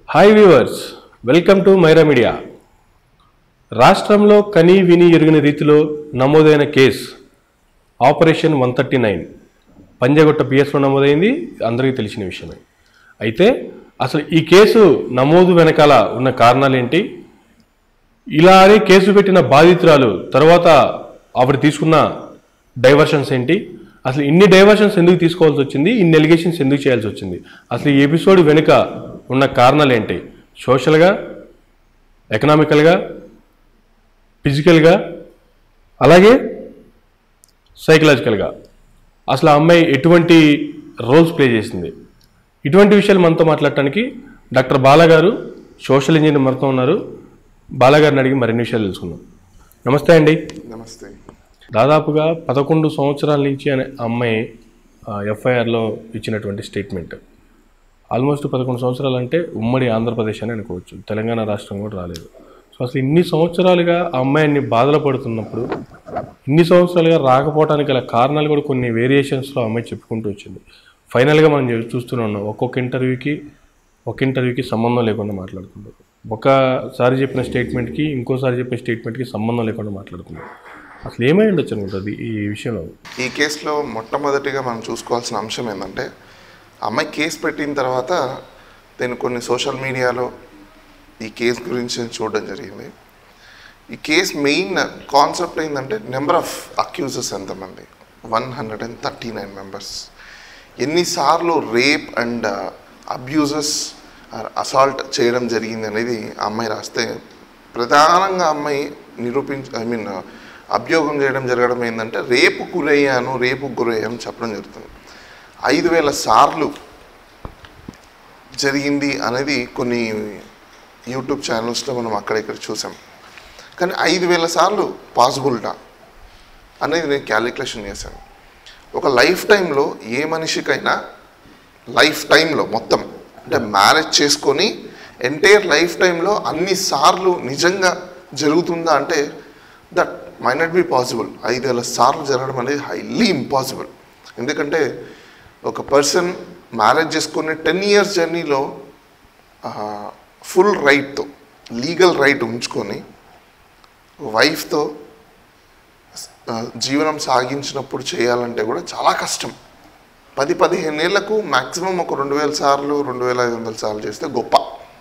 Hi viewers welcome to Myra media రాష్ట్రంలో కని విని ఎరుగని రీతిలో నమోదైన కేసు operation one thirty nine Panjagutta పిఎస్లో నమోదైంది అందరికీ తెలిసిన విషయమే అయితే అసలు ఈ కేసు నమోదు వెనకాల ఉన్న కారణాలు ఏంటి ఇలా అని కేసు పెట్టిన బాధితురాలు తర్వాత ఆవిడ తీసుకున్న డైవర్షన్స్ ఏంటి అసలు ఇన్ని డైవర్షన్స్ ఎందుకు తీసుకోవాల్సి వచ్చింది ఇన్ని ఎలిగేషన్స్ ఎందుకు చేయాల్సి వచ్చింది అసలు ఈ ఎపిసోడ్ వెనుక ఉన్న కారణాలు ఏంటి సోషల్గా ఎకనామికల్గా ఫిజికల్గా అలాగే సైకలాజికల్గా అసలు ఆ అమ్మాయి ఎటువంటి రోల్స్ ప్లే చేసింది ఇటువంటి విషయాలు మనతో మాట్లాడటానికి డాక్టర్ బాలా గారు సోషల్ ఇంజనీర్ మనతో ఉన్నారు బాలా గారిని అడిగి మరిన్ని విషయాలు తెలుసుకుందాం నమస్తే అండి నమస్తే దాదాపుగా పదకొండు సంవత్సరాల నుంచి అనే అమ్మాయి ఎఫ్ఐఆర్లో ఇచ్చినటువంటి స్టేట్మెంట్ ఆల్మోస్ట్ పదకొండు సంవత్సరాలు అంటే ఉమ్మడి ఆంధ్రప్రదేశ్ అని అనుకోవచ్చు తెలంగాణ రాష్ట్రం కూడా రాలేదు సో అసలు ఇన్ని సంవత్సరాలుగా ఆ అమ్మాయిని బాధలు పడుతున్నప్పుడు ఇన్ని సంవత్సరాలుగా రాకపోవడానికి గల కారణాలు కూడా కొన్ని వేరియేషన్స్లో అమ్మాయి చెప్పుకుంటూ వచ్చింది ఫైనల్గా మనం చూ- చూస్తూనే ఉన్నాం ఒక్కొక్క ఇంటర్వ్యూకి ఒక ఇంటర్వ్యూకి సంబంధం లేకుండా మాట్లాడుతున్నారు ఒకసారి చెప్పిన స్టేట్మెంట్కి ఇంకోసారి చెప్పిన స్టేట్మెంట్కి సంబంధం లేకుండా మాట్లాడుతున్నారు అసలు ఏమై ఉండొచ్చు అనుకుంటుంది ఈ విషయంలో ఈ కేసులో మొట్టమొదటిగా మనం చూసుకోవాల్సిన అంశం ఏంటంటే అమ్మాయి కేసు పెట్టిన తర్వాత నేను కొన్ని సోషల్ మీడియాలో ఈ కేసు గురించి నేను చూడడం జరిగింది ఈ కేసు మెయిన్ కాన్సెప్ట్ ఏంటంటే నెంబర్ ఆఫ్ అక్యూజెస్ ఎంతమంది one hundred and thirty nine members ఎన్నిసార్లు రేప్ అండ్ అబ్యూజెస్ అసాల్ట్ చేయడం జరిగింది అనేది ఆ అమ్మాయి రాస్తే ప్రధానంగా అమ్మాయి నిరూపించ ఐ మీన్ అభ్యోగం చేయడం జరగడం ఏంటంటే రేపు గురయ్యాను రేపు గురయ్యాను చెప్పడం జరుగుతుంది ఐదు వేల సార్లు జరిగింది అనేది కొన్ని యూట్యూబ్ ఛానల్స్లో మనం అక్కడ ఇక్కడ చూసాం కానీ ఐదు వేల సార్లు పాసిబుల్టా అనేది నేను క్యాలిక్యులేషన్ చేశాను ఒక లైఫ్ టైంలో ఏ మనిషికైనా లైఫ్ టైంలో మొత్తం అంటే మ్యారేజ్ చేసుకొని ఎంటైర్ లైఫ్ టైంలో అన్ని సార్లు నిజంగా జరుగుతుందా అంటే that may not be possible ఐదు వేల సార్లు జరగడం అనేది హైలీ ఇంపాసిబుల్ ఎందుకంటే ఒక పర్సన్ మ్యారేజ్ చేసుకునే టెన్ ఇయర్స్ జర్నీలో ఫుల్ రైట్తో లీగల్ రైట్ ఉంచుకొని వైఫ్తో ఆ, జీవనం సాగించినప్పుడు చేయాలంటే కూడా చాలా కష్టం పది పదిహేను ఏళ్లకు మ్యాక్సిమం ఒక రెండు వేల సార్లు రెండు వేల ఐదు వందల సార్లు చేస్తే గొప్ప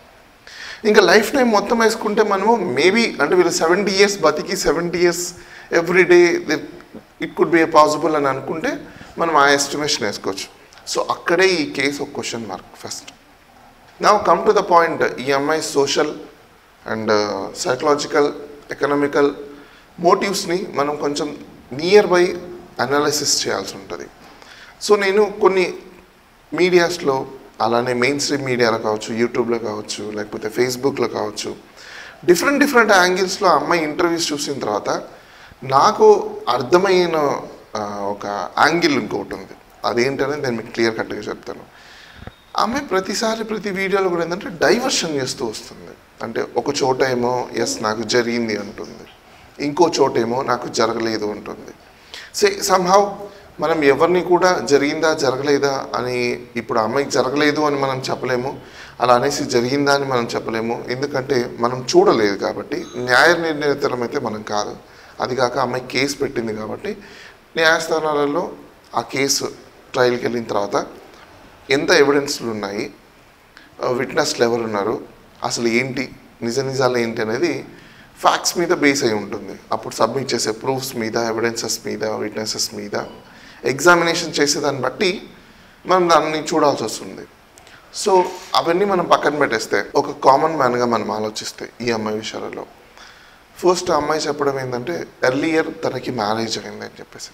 ఇంకా లైఫ్ టైం మొత్తం వేసుకుంటే మనము మేబీ అంటే వీళ్ళు సెవెంటీ ఇయర్స్ బతికి seventy years every day it could be possible అని అనుకుంటే మనం ఆ ఎస్టిమేషన్ వేసుకోవచ్చు సో అక్కడే ఈ కేసు ఒక క్వశ్చన్ మార్క్ ఫస్ట్ నా కమ్ టు ద పాయింట్ ఈ అమ్మాయి సోషల్ అండ్ సైకలాజికల్ ఎకనామికల్ మోటివ్స్ని మనం కొంచెం నియర్ బై అనాలిసిస్ చేయాల్సి ఉంటుంది సో నేను కొన్ని మీడియాస్లో అలానే మెయిన్ స్ట్రీమ్ మీడియాలో కావచ్చు యూట్యూబ్లో కావచ్చు లేకపోతే ఫేస్బుక్లో కావచ్చు డిఫరెంట్ డిఫరెంట్ యాంగిల్స్లో అమ్మాయి ఇంటర్వ్యూస్ చూసిన తర్వాత నాకు అర్థమైన ఆ, ఒక యాంగిల్ ఇంకొకటి ఉంది అదేంటనేది నేను మీకు క్లియర్ కట్గా చెప్తాను ఆమె ప్రతిసారి ప్రతి వీడియోలో కూడా ఏంటంటే డైవర్షన్ చేస్తూ వస్తుంది అంటే ఒక చోట ఏమో ఎస్ నాకు జరిగింది అంటుంది ఇంకో చోట ఏమో నాకు జరగలేదు అంటుంది సే సమ్హౌ మనం ఎవరిని కూడా జరిగిందా జరగలేదా అని ఇప్పుడు ఆ అమ్మాయికి జరగలేదు అని మనం చెప్పలేము అలా అనేసి జరిగిందా అని మనం చెప్పలేము ఎందుకంటే మనం చూడలేదు కాబట్టి న్యాయ నిర్ణేతలం అయితే మనం కాదు అది కాక అమ్మాయి కేసు పెట్టింది కాబట్టి న్యాయస్థానాలలో ఆ కేసు ట్రయల్కి వెళ్ళిన తర్వాత ఎంత ఎవిడెన్స్లు ఉన్నాయి విట్నెస్లు ఎవరు ఉన్నారు అసలు ఏంటి నిజ నిజాలు ఏంటి అనేది ఫ్యాక్ట్స్ మీద బేస్ అయి ఉంటుంది అప్పుడు సబ్మిట్ చేసే ప్రూఫ్స్ మీద ఎవిడెన్సెస్ మీద విట్నెసెస్ మీద ఎగ్జామినేషన్ చేసేదాన్ని బట్టి మనం దాన్ని చూడాల్సి వస్తుంది సో అవన్నీ మనం పక్కన పెట్టేస్తే ఒక కామన్ మ్యాన్గా మనం ఆలోచిస్తే ఈ అమ్మాయి విషయాలలో ఫస్ట్ ఆ అమ్మాయి చెప్పడం ఏంటంటే ఎర్లియర్ తనకి మ్యారేజ్ అయింది అని చెప్పేసి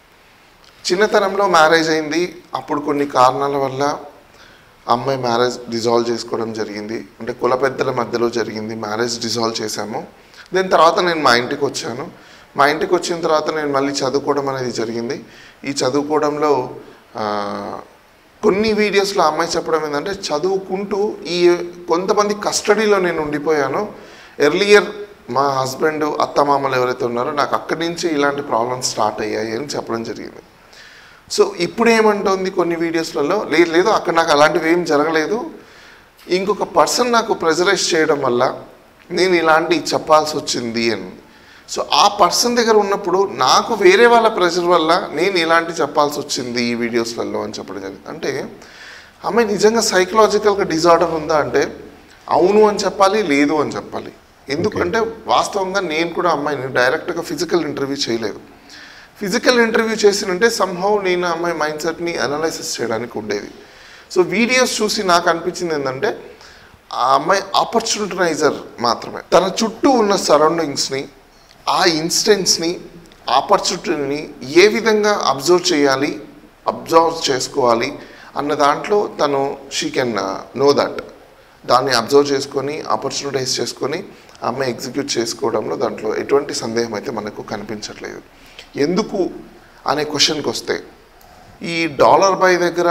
చిన్నతనంలో మ్యారేజ్ అయింది అప్పుడు కొన్ని కారణాల వల్ల అమ్మాయి మ్యారేజ్ డిజాల్వ్ చేసుకోవడం జరిగింది అంటే కుల పెద్దల మధ్యలో జరిగింది మ్యారేజ్ డిజాల్వ్ చేశాము దాని తర్వాత నేను మా ఇంటికి వచ్చాను మా ఇంటికి వచ్చిన తర్వాత నేను మళ్ళీ చదువుకోవడం అనేది జరిగింది ఈ చదువుకోవడంలో ఆ, కొన్ని వీడియోస్లో అమ్మాయి చెప్పడం ఏంటంటే చదువుకుంటూ ఈ కొంతమంది కస్టడీలో నేను ఉండిపోయాను ఎర్లియర్ మా హస్బెండ్ అత్తమామలు ఎవరైతే ఉన్నారో నాకు అక్కడి నుంచి ఇలాంటి ప్రాబ్లమ్స్ స్టార్ట్ అయ్యాయి అని చెప్పడం జరిగింది సో ఇప్పుడు ఏమంటుంది కొన్ని వీడియోస్లలో లేదు లేదు అక్కడ నాకు అలాంటివి ఏం జరగలేదు ఇంకొక పర్సన్ నాకు ప్రెజరైజ్ చేయడం వల్ల నేను ఇలాంటి చెప్పాల్సి వచ్చింది అని సో ఆ పర్సన్ దగ్గర ఉన్నప్పుడు నాకు వేరే వాళ్ళ ప్రెషర్ వల్ల నేను ఇలాంటి చెప్పాల్సి వచ్చింది ఈ వీడియోస్లలో అని చెప్పడం జరిగింది అంటే అమ్మాయి నిజంగా సైకలాజికల్గా డిజార్డర్ ఉందా అంటే అవును అని చెప్పాలి లేదు అని చెప్పాలి ఎందుకంటే వాస్తవంగా నేను కూడా అమ్మాయిని డైరెక్ట్గా ఫిజికల్ ఇంటర్వ్యూ చేయలేదు ఫిజికల్ ఇంటర్వ్యూ చేసినంటే సంహౌ నేను ఆ అమ్మాయి మైండ్ సెట్ని అనలైసిస్ చేయడానికి ఉండేది సో వీడియోస్ చూసి నాకు అనిపించింది ఏంటంటే ఆ అమ్మాయి ఆపర్చునిటైజర్ మాత్రమే తన చుట్టూ ఉన్న సరౌండింగ్స్ని ఆ ఇన్స్టెంట్స్ని ఆపర్చునిటీని ఏ విధంగా అబ్జర్వ్ చేయాలి అబ్జర్వ్ చేసుకోవాలి అన్న దాంట్లో తను షీ కెన్ నో దట్ దాన్ని అబ్జర్వ్ చేసుకొని ఆపర్చునిటైజ్ చేసుకొని ఆ అమ్మాయి ఎగ్జిక్యూట్ చేసుకోవడంలో దాంట్లో ఎటువంటి సందేహం అయితే మనకు కనిపించట్లేదు ఎందుకు అనే క్వశ్చన్కి వస్తే ఈ డాలర్ బై దగ్గర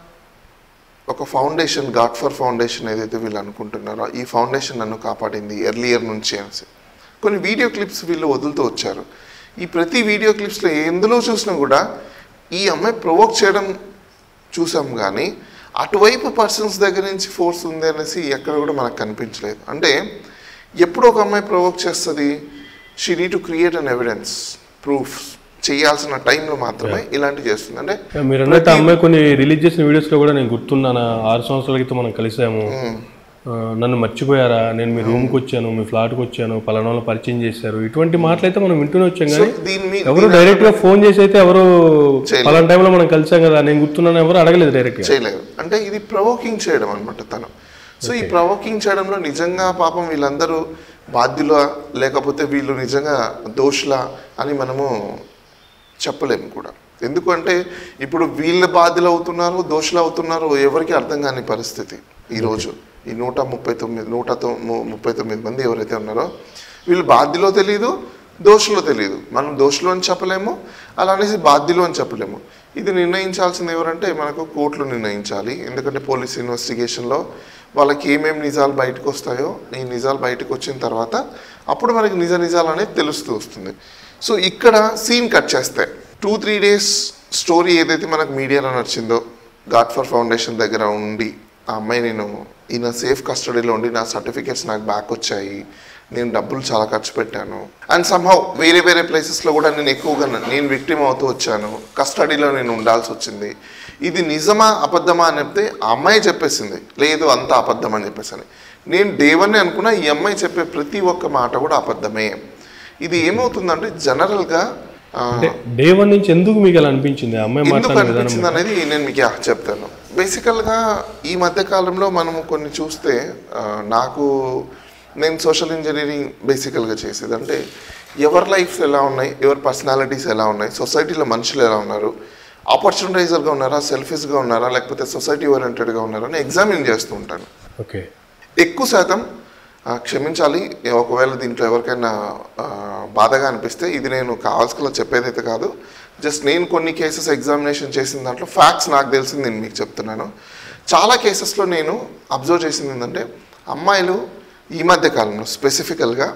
ఒక ఫౌండేషన్ గాడ్ ఫర్ ఫౌండేషన్ ఏదైతే వీళ్ళు అనుకుంటున్నారో ఈ ఫౌండేషన్ నన్ను కాపాడింది ఎర్లియర్ నుంచి అనేసి కొన్ని వీడియో క్లిప్స్ వీళ్ళు వదులుతూ వచ్చారు ఈ ప్రతి వీడియో క్లిప్స్లో ఎందులో చూసినా కూడా ఈ అమ్మాయి ప్రొవోక్ చేయడం చూసాం కానీ అటువైపు పర్సన్స్ దగ్గర నుంచి ఫోర్స్ ఉంది అనేసి ఎక్కడ కూడా మనకు కనిపించలేదు అంటే ఎప్పుడు ఒక అమ్మాయి ప్రొవోక్ చేస్తుంది she need to create an evidence proof చేయాల్సిన టైంలో మాత్రమే ఇలాంటివి చేస్తుంది అంటే మీరు అన్నట్టు ఆ అమ్మాయి కొన్ని రిలీజ్ చేసిన వీడియోస్ లో కూడా నేను గుర్తున్నాను ఆరు సంవత్సరాల క్రితం మనం కలిసాము ఆ, నన్ను మర్చిపోయారా నేను మీ రూమ్కి వచ్చాను మీ ఫ్లాట్కి వచ్చాను పలానా వాళ్ళు పరిచయం చేశారు ఇటువంటి మాటలు అయితే మనం వింటూనే వచ్చాం సో కానీ దీని మీద ఎవరు డైరెక్ట్ గా ఫోన్ చేసి అయితే ఎవరు చేయలేదు. పలానా టైంలో మనం కలిసాం కదా నేను గుర్తున్నాను ఎవరు అడగలేదు డైరెక్ట్ గా చేయలేదు అంటే ఇది ప్రవోకింగ్ చేయడం అనమాట తను సో ఈ ప్రవోకింగ్ చేయడంలో నిజంగా పాపం వీళ్ళందరూ బాధ్యుల లేకపోతే వీళ్ళు నిజంగా దోషుల అని మనము చెప్పలేము కూడా ఎందుకంటే ఇప్పుడు వీళ్ళు బాధ్యులు అవుతున్నారు దోషులు అవుతున్నారు ఎవరికి అర్థం కాని పరిస్థితి ఈరోజు ఈ నూట ముప్పై తొమ్మిది నూట తొ- ము- ముప్పై తొమ్మిది మంది ఎవరైతే ఉన్నారో వీళ్ళు బాధ్యులో తెలియదు దోషులో తెలియదు మనం దోషులు అని చెప్పలేము అలా అనేసి బాధ్యులు అని చెప్పలేము ఇది నిర్ణయించాల్సింది ఎవరంటే మనకు కోర్టులు నిర్ణయించాలి ఎందుకంటే పోలీస్ ఇన్వెస్టిగేషన్లో వాళ్ళకి ఏమేమి నిజాలు బయటకు వస్తాయో ఈ నిజాలు బయటకు వచ్చిన తర్వాత అప్పుడు మనకి నిజ నిజాలు అనేది తెలుస్తూ వస్తుంది సో ఇక్కడ సీన్ కట్ చేస్తే టూ త్రీ డేస్ స్టోరీ ఏదైతే మనకు మీడియాలో నచ్చిందో గాడ్ ఫర్ ఫౌండేషన్ దగ్గర ఉండి ఆ అమ్మాయి నేను ఈయన సేఫ్ కస్టడీలో ఉండి నా సర్టిఫికేట్స్ నాకు బ్యాక్ వచ్చాయి నేను డబ్బులు చాలా ఖర్చు పెట్టాను అండ్ సంహౌ వేరే వేరే ప్లేసెస్లో కూడా నేను ఎక్కువగా న- నేను విక్టిమ్ అవుతూ వచ్చాను కస్టడీలో నేను ఉండాల్సి వచ్చింది ఇది నిజమా అబద్ధమా అని చెప్తే ఆ అమ్మాయి చెప్పేసింది లేదు అంత అబద్ధం అని చెప్పేసి అని నేను దేవన్ని అనుకున్నా ఈ అమ్మాయి చెప్పే ప్రతి ఒక్క మాట కూడా అబద్ధమే ఇది ఏమవుతుందంటే జనరల్గా ఆ, అంటే డే వన్ నుంచి ఎందుకు మీకు అలా అనిపించింది ఆ అమ్మాయి ఎందుకు మాట్లాడిన విధానం అనిపించింది అనేది నేను మీకు యా చెప్తాను బేసికల్గా ఈ మధ్య కాలంలో మనము కొన్ని చూస్తే ఆ, నాకు నేను సోషల్ ఇంజనీరింగ్ బేసికల్గా చేసేది అంటే ఎవరి లైఫ్స్ ఎలా ఉన్నాయి ఎవరి పర్సనాలిటీస్ ఎలా ఉన్నాయి సొసైటీలో మనుషులు ఎలా ఉన్నారు ఆపర్చునిటైజర్గా ఉన్నారా సెల్ఫిష్గా ఉన్నారా లేకపోతే సొసైటీ ఓరియంటెడ్గా ఉన్నారా అని ఎగ్జామిన్ చేస్తూ ఉంటాను ఓకే ఎక్కువ శాతం ఆ, క్షమించాలి ఒకవేళ దీంట్లో ఎవరికైనా ఆ, బాధగా అనిపిస్తే ఇది నేను కావాల్సిన చెప్పేదైతే కాదు జస్ట్ నేను కొన్ని కేసెస్ ఎగ్జామినేషన్ చేసిన దాంట్లో ఫ్యాక్ట్స్ నాకు తెలిసింది నేను మీకు చెప్తున్నాను చాలా కేసెస్లో నేను అబ్జర్వ్ చేసింది ఏంటంటే అమ్మాయిలు ఈ మధ్య కాలంలో స్పెసిఫికల్గా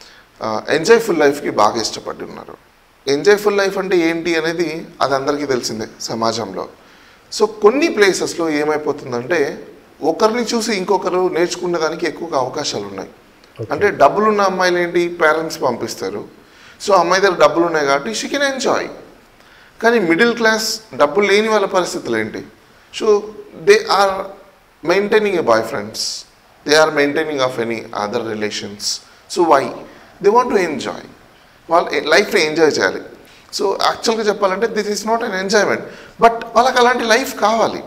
ఎంజాయ్ ఫుల్ లైఫ్కి బాగా ఇష్టపడి ఉన్నారు ఎంజాయ్ ఫుల్ లైఫ్ అంటే ఏంటి అనేది అది అందరికీ తెలిసిందే సమాజంలో సో కొన్ని ప్లేసెస్లో ఏమైపోతుందంటే ఒకరిని చూసి ఇంకొకరు నేర్చుకునే దానికి ఎక్కువగా అవకాశాలు ఉన్నాయి అంటే డబ్బులున్న అమ్మాయిలు ఏంటి పేరెంట్స్ పంపిస్తారు సో అమ్మాయి దగ్గర డబ్బులు ఉన్నాయి కాబట్టి షీ కెన్ ఎంజాయ్ కానీ మిడిల్ క్లాస్ డబ్బులు లేని వాళ్ళ పరిస్థితులు ఏంటి so they are maintaining a boy friends they are maintaining of any other relations so why they want to enjoy వాళ్ళు లైఫ్ని ఎంజాయ్ చేయాలి సో యాక్చువల్గా చెప్పాలంటే this is not an enjoyment but వాళ్ళకి అలాంటి లైఫ్ కావాలి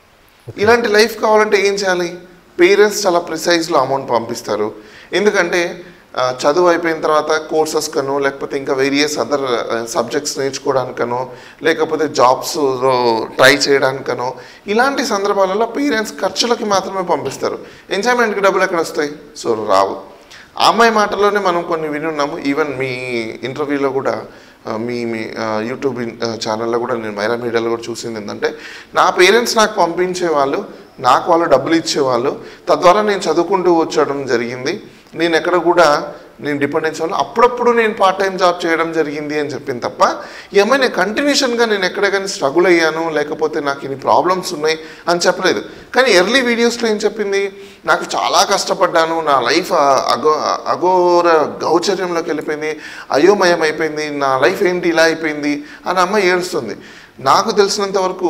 ఇలాంటి లైఫ్ కావాలంటే ఏం చేయాలి పేరెంట్స్ చాలా ప్రిసైజ్లో అమౌంట్ పంపిస్తారు ఎందుకంటే ఆ, చదువు అయిపోయిన తర్వాత కోర్సెస్ కనో లేకపోతే ఇంకా వేరియస్ అదర్ సబ్జెక్ట్స్ నేర్చుకోవడానికనో లేకపోతే జాబ్స్ ట్రై చేయడానికనో ఇలాంటి సందర్భాలలో పేరెంట్స్ ఖర్చులకి మాత్రమే పంపిస్తారు ఎంజాయ్మెంట్కి డబ్బులు ఎక్కడ వస్తాయి సో రావు ఆ అమ్మాయి మాటల్లోనే మనం కొన్ని విని ఉన్నాము ఈవెన్ మీ ఇంటర్వ్యూలో కూడా ఆ, మీ మీ ఆ, యూట్యూబ్ ఇన్- ఆ, ఛానల్లో కూడా నేను మైరా మీడియాలో కూడా చూసింది ఏంటంటే నా పేరెంట్స్ నాకు పంపించేవాళ్ళు నాకు వాళ్ళు డబ్బులు ఇచ్చేవాళ్ళు తద్వారా నేను చదువుకుంటూ వచ్చడం జరిగింది నేను ఎక్కడ కూడా నేను డిపెండెన్స్ వల్ల అప్పుడప్పుడు నేను పార్ట్ టైం జాబ్ చేయడం జరిగింది అని చెప్పింది తప్ప ఈ అమ్మాయి నేను కంటిన్యూషన్గా నేను ఎక్కడ కానీ స్ట్రగుల్ అయ్యాను లేకపోతే నాకు ఇన్ని ప్రాబ్లమ్స్ ఉన్నాయి అని చెప్పలేదు కానీ ఎర్లీ వీడియోస్లో ఏం చెప్పింది నాకు చాలా కష్టపడ్డాను నా లైఫ్ అగో అఘోర గౌచర్యంలోకి వెళ్ళిపోయింది అయోమయం అయిపోయింది నా లైఫ్ ఏంటి ఇలా అయిపోయింది అని అమ్మాయి ఏడుస్తుంది నాకు తెలిసినంత వరకు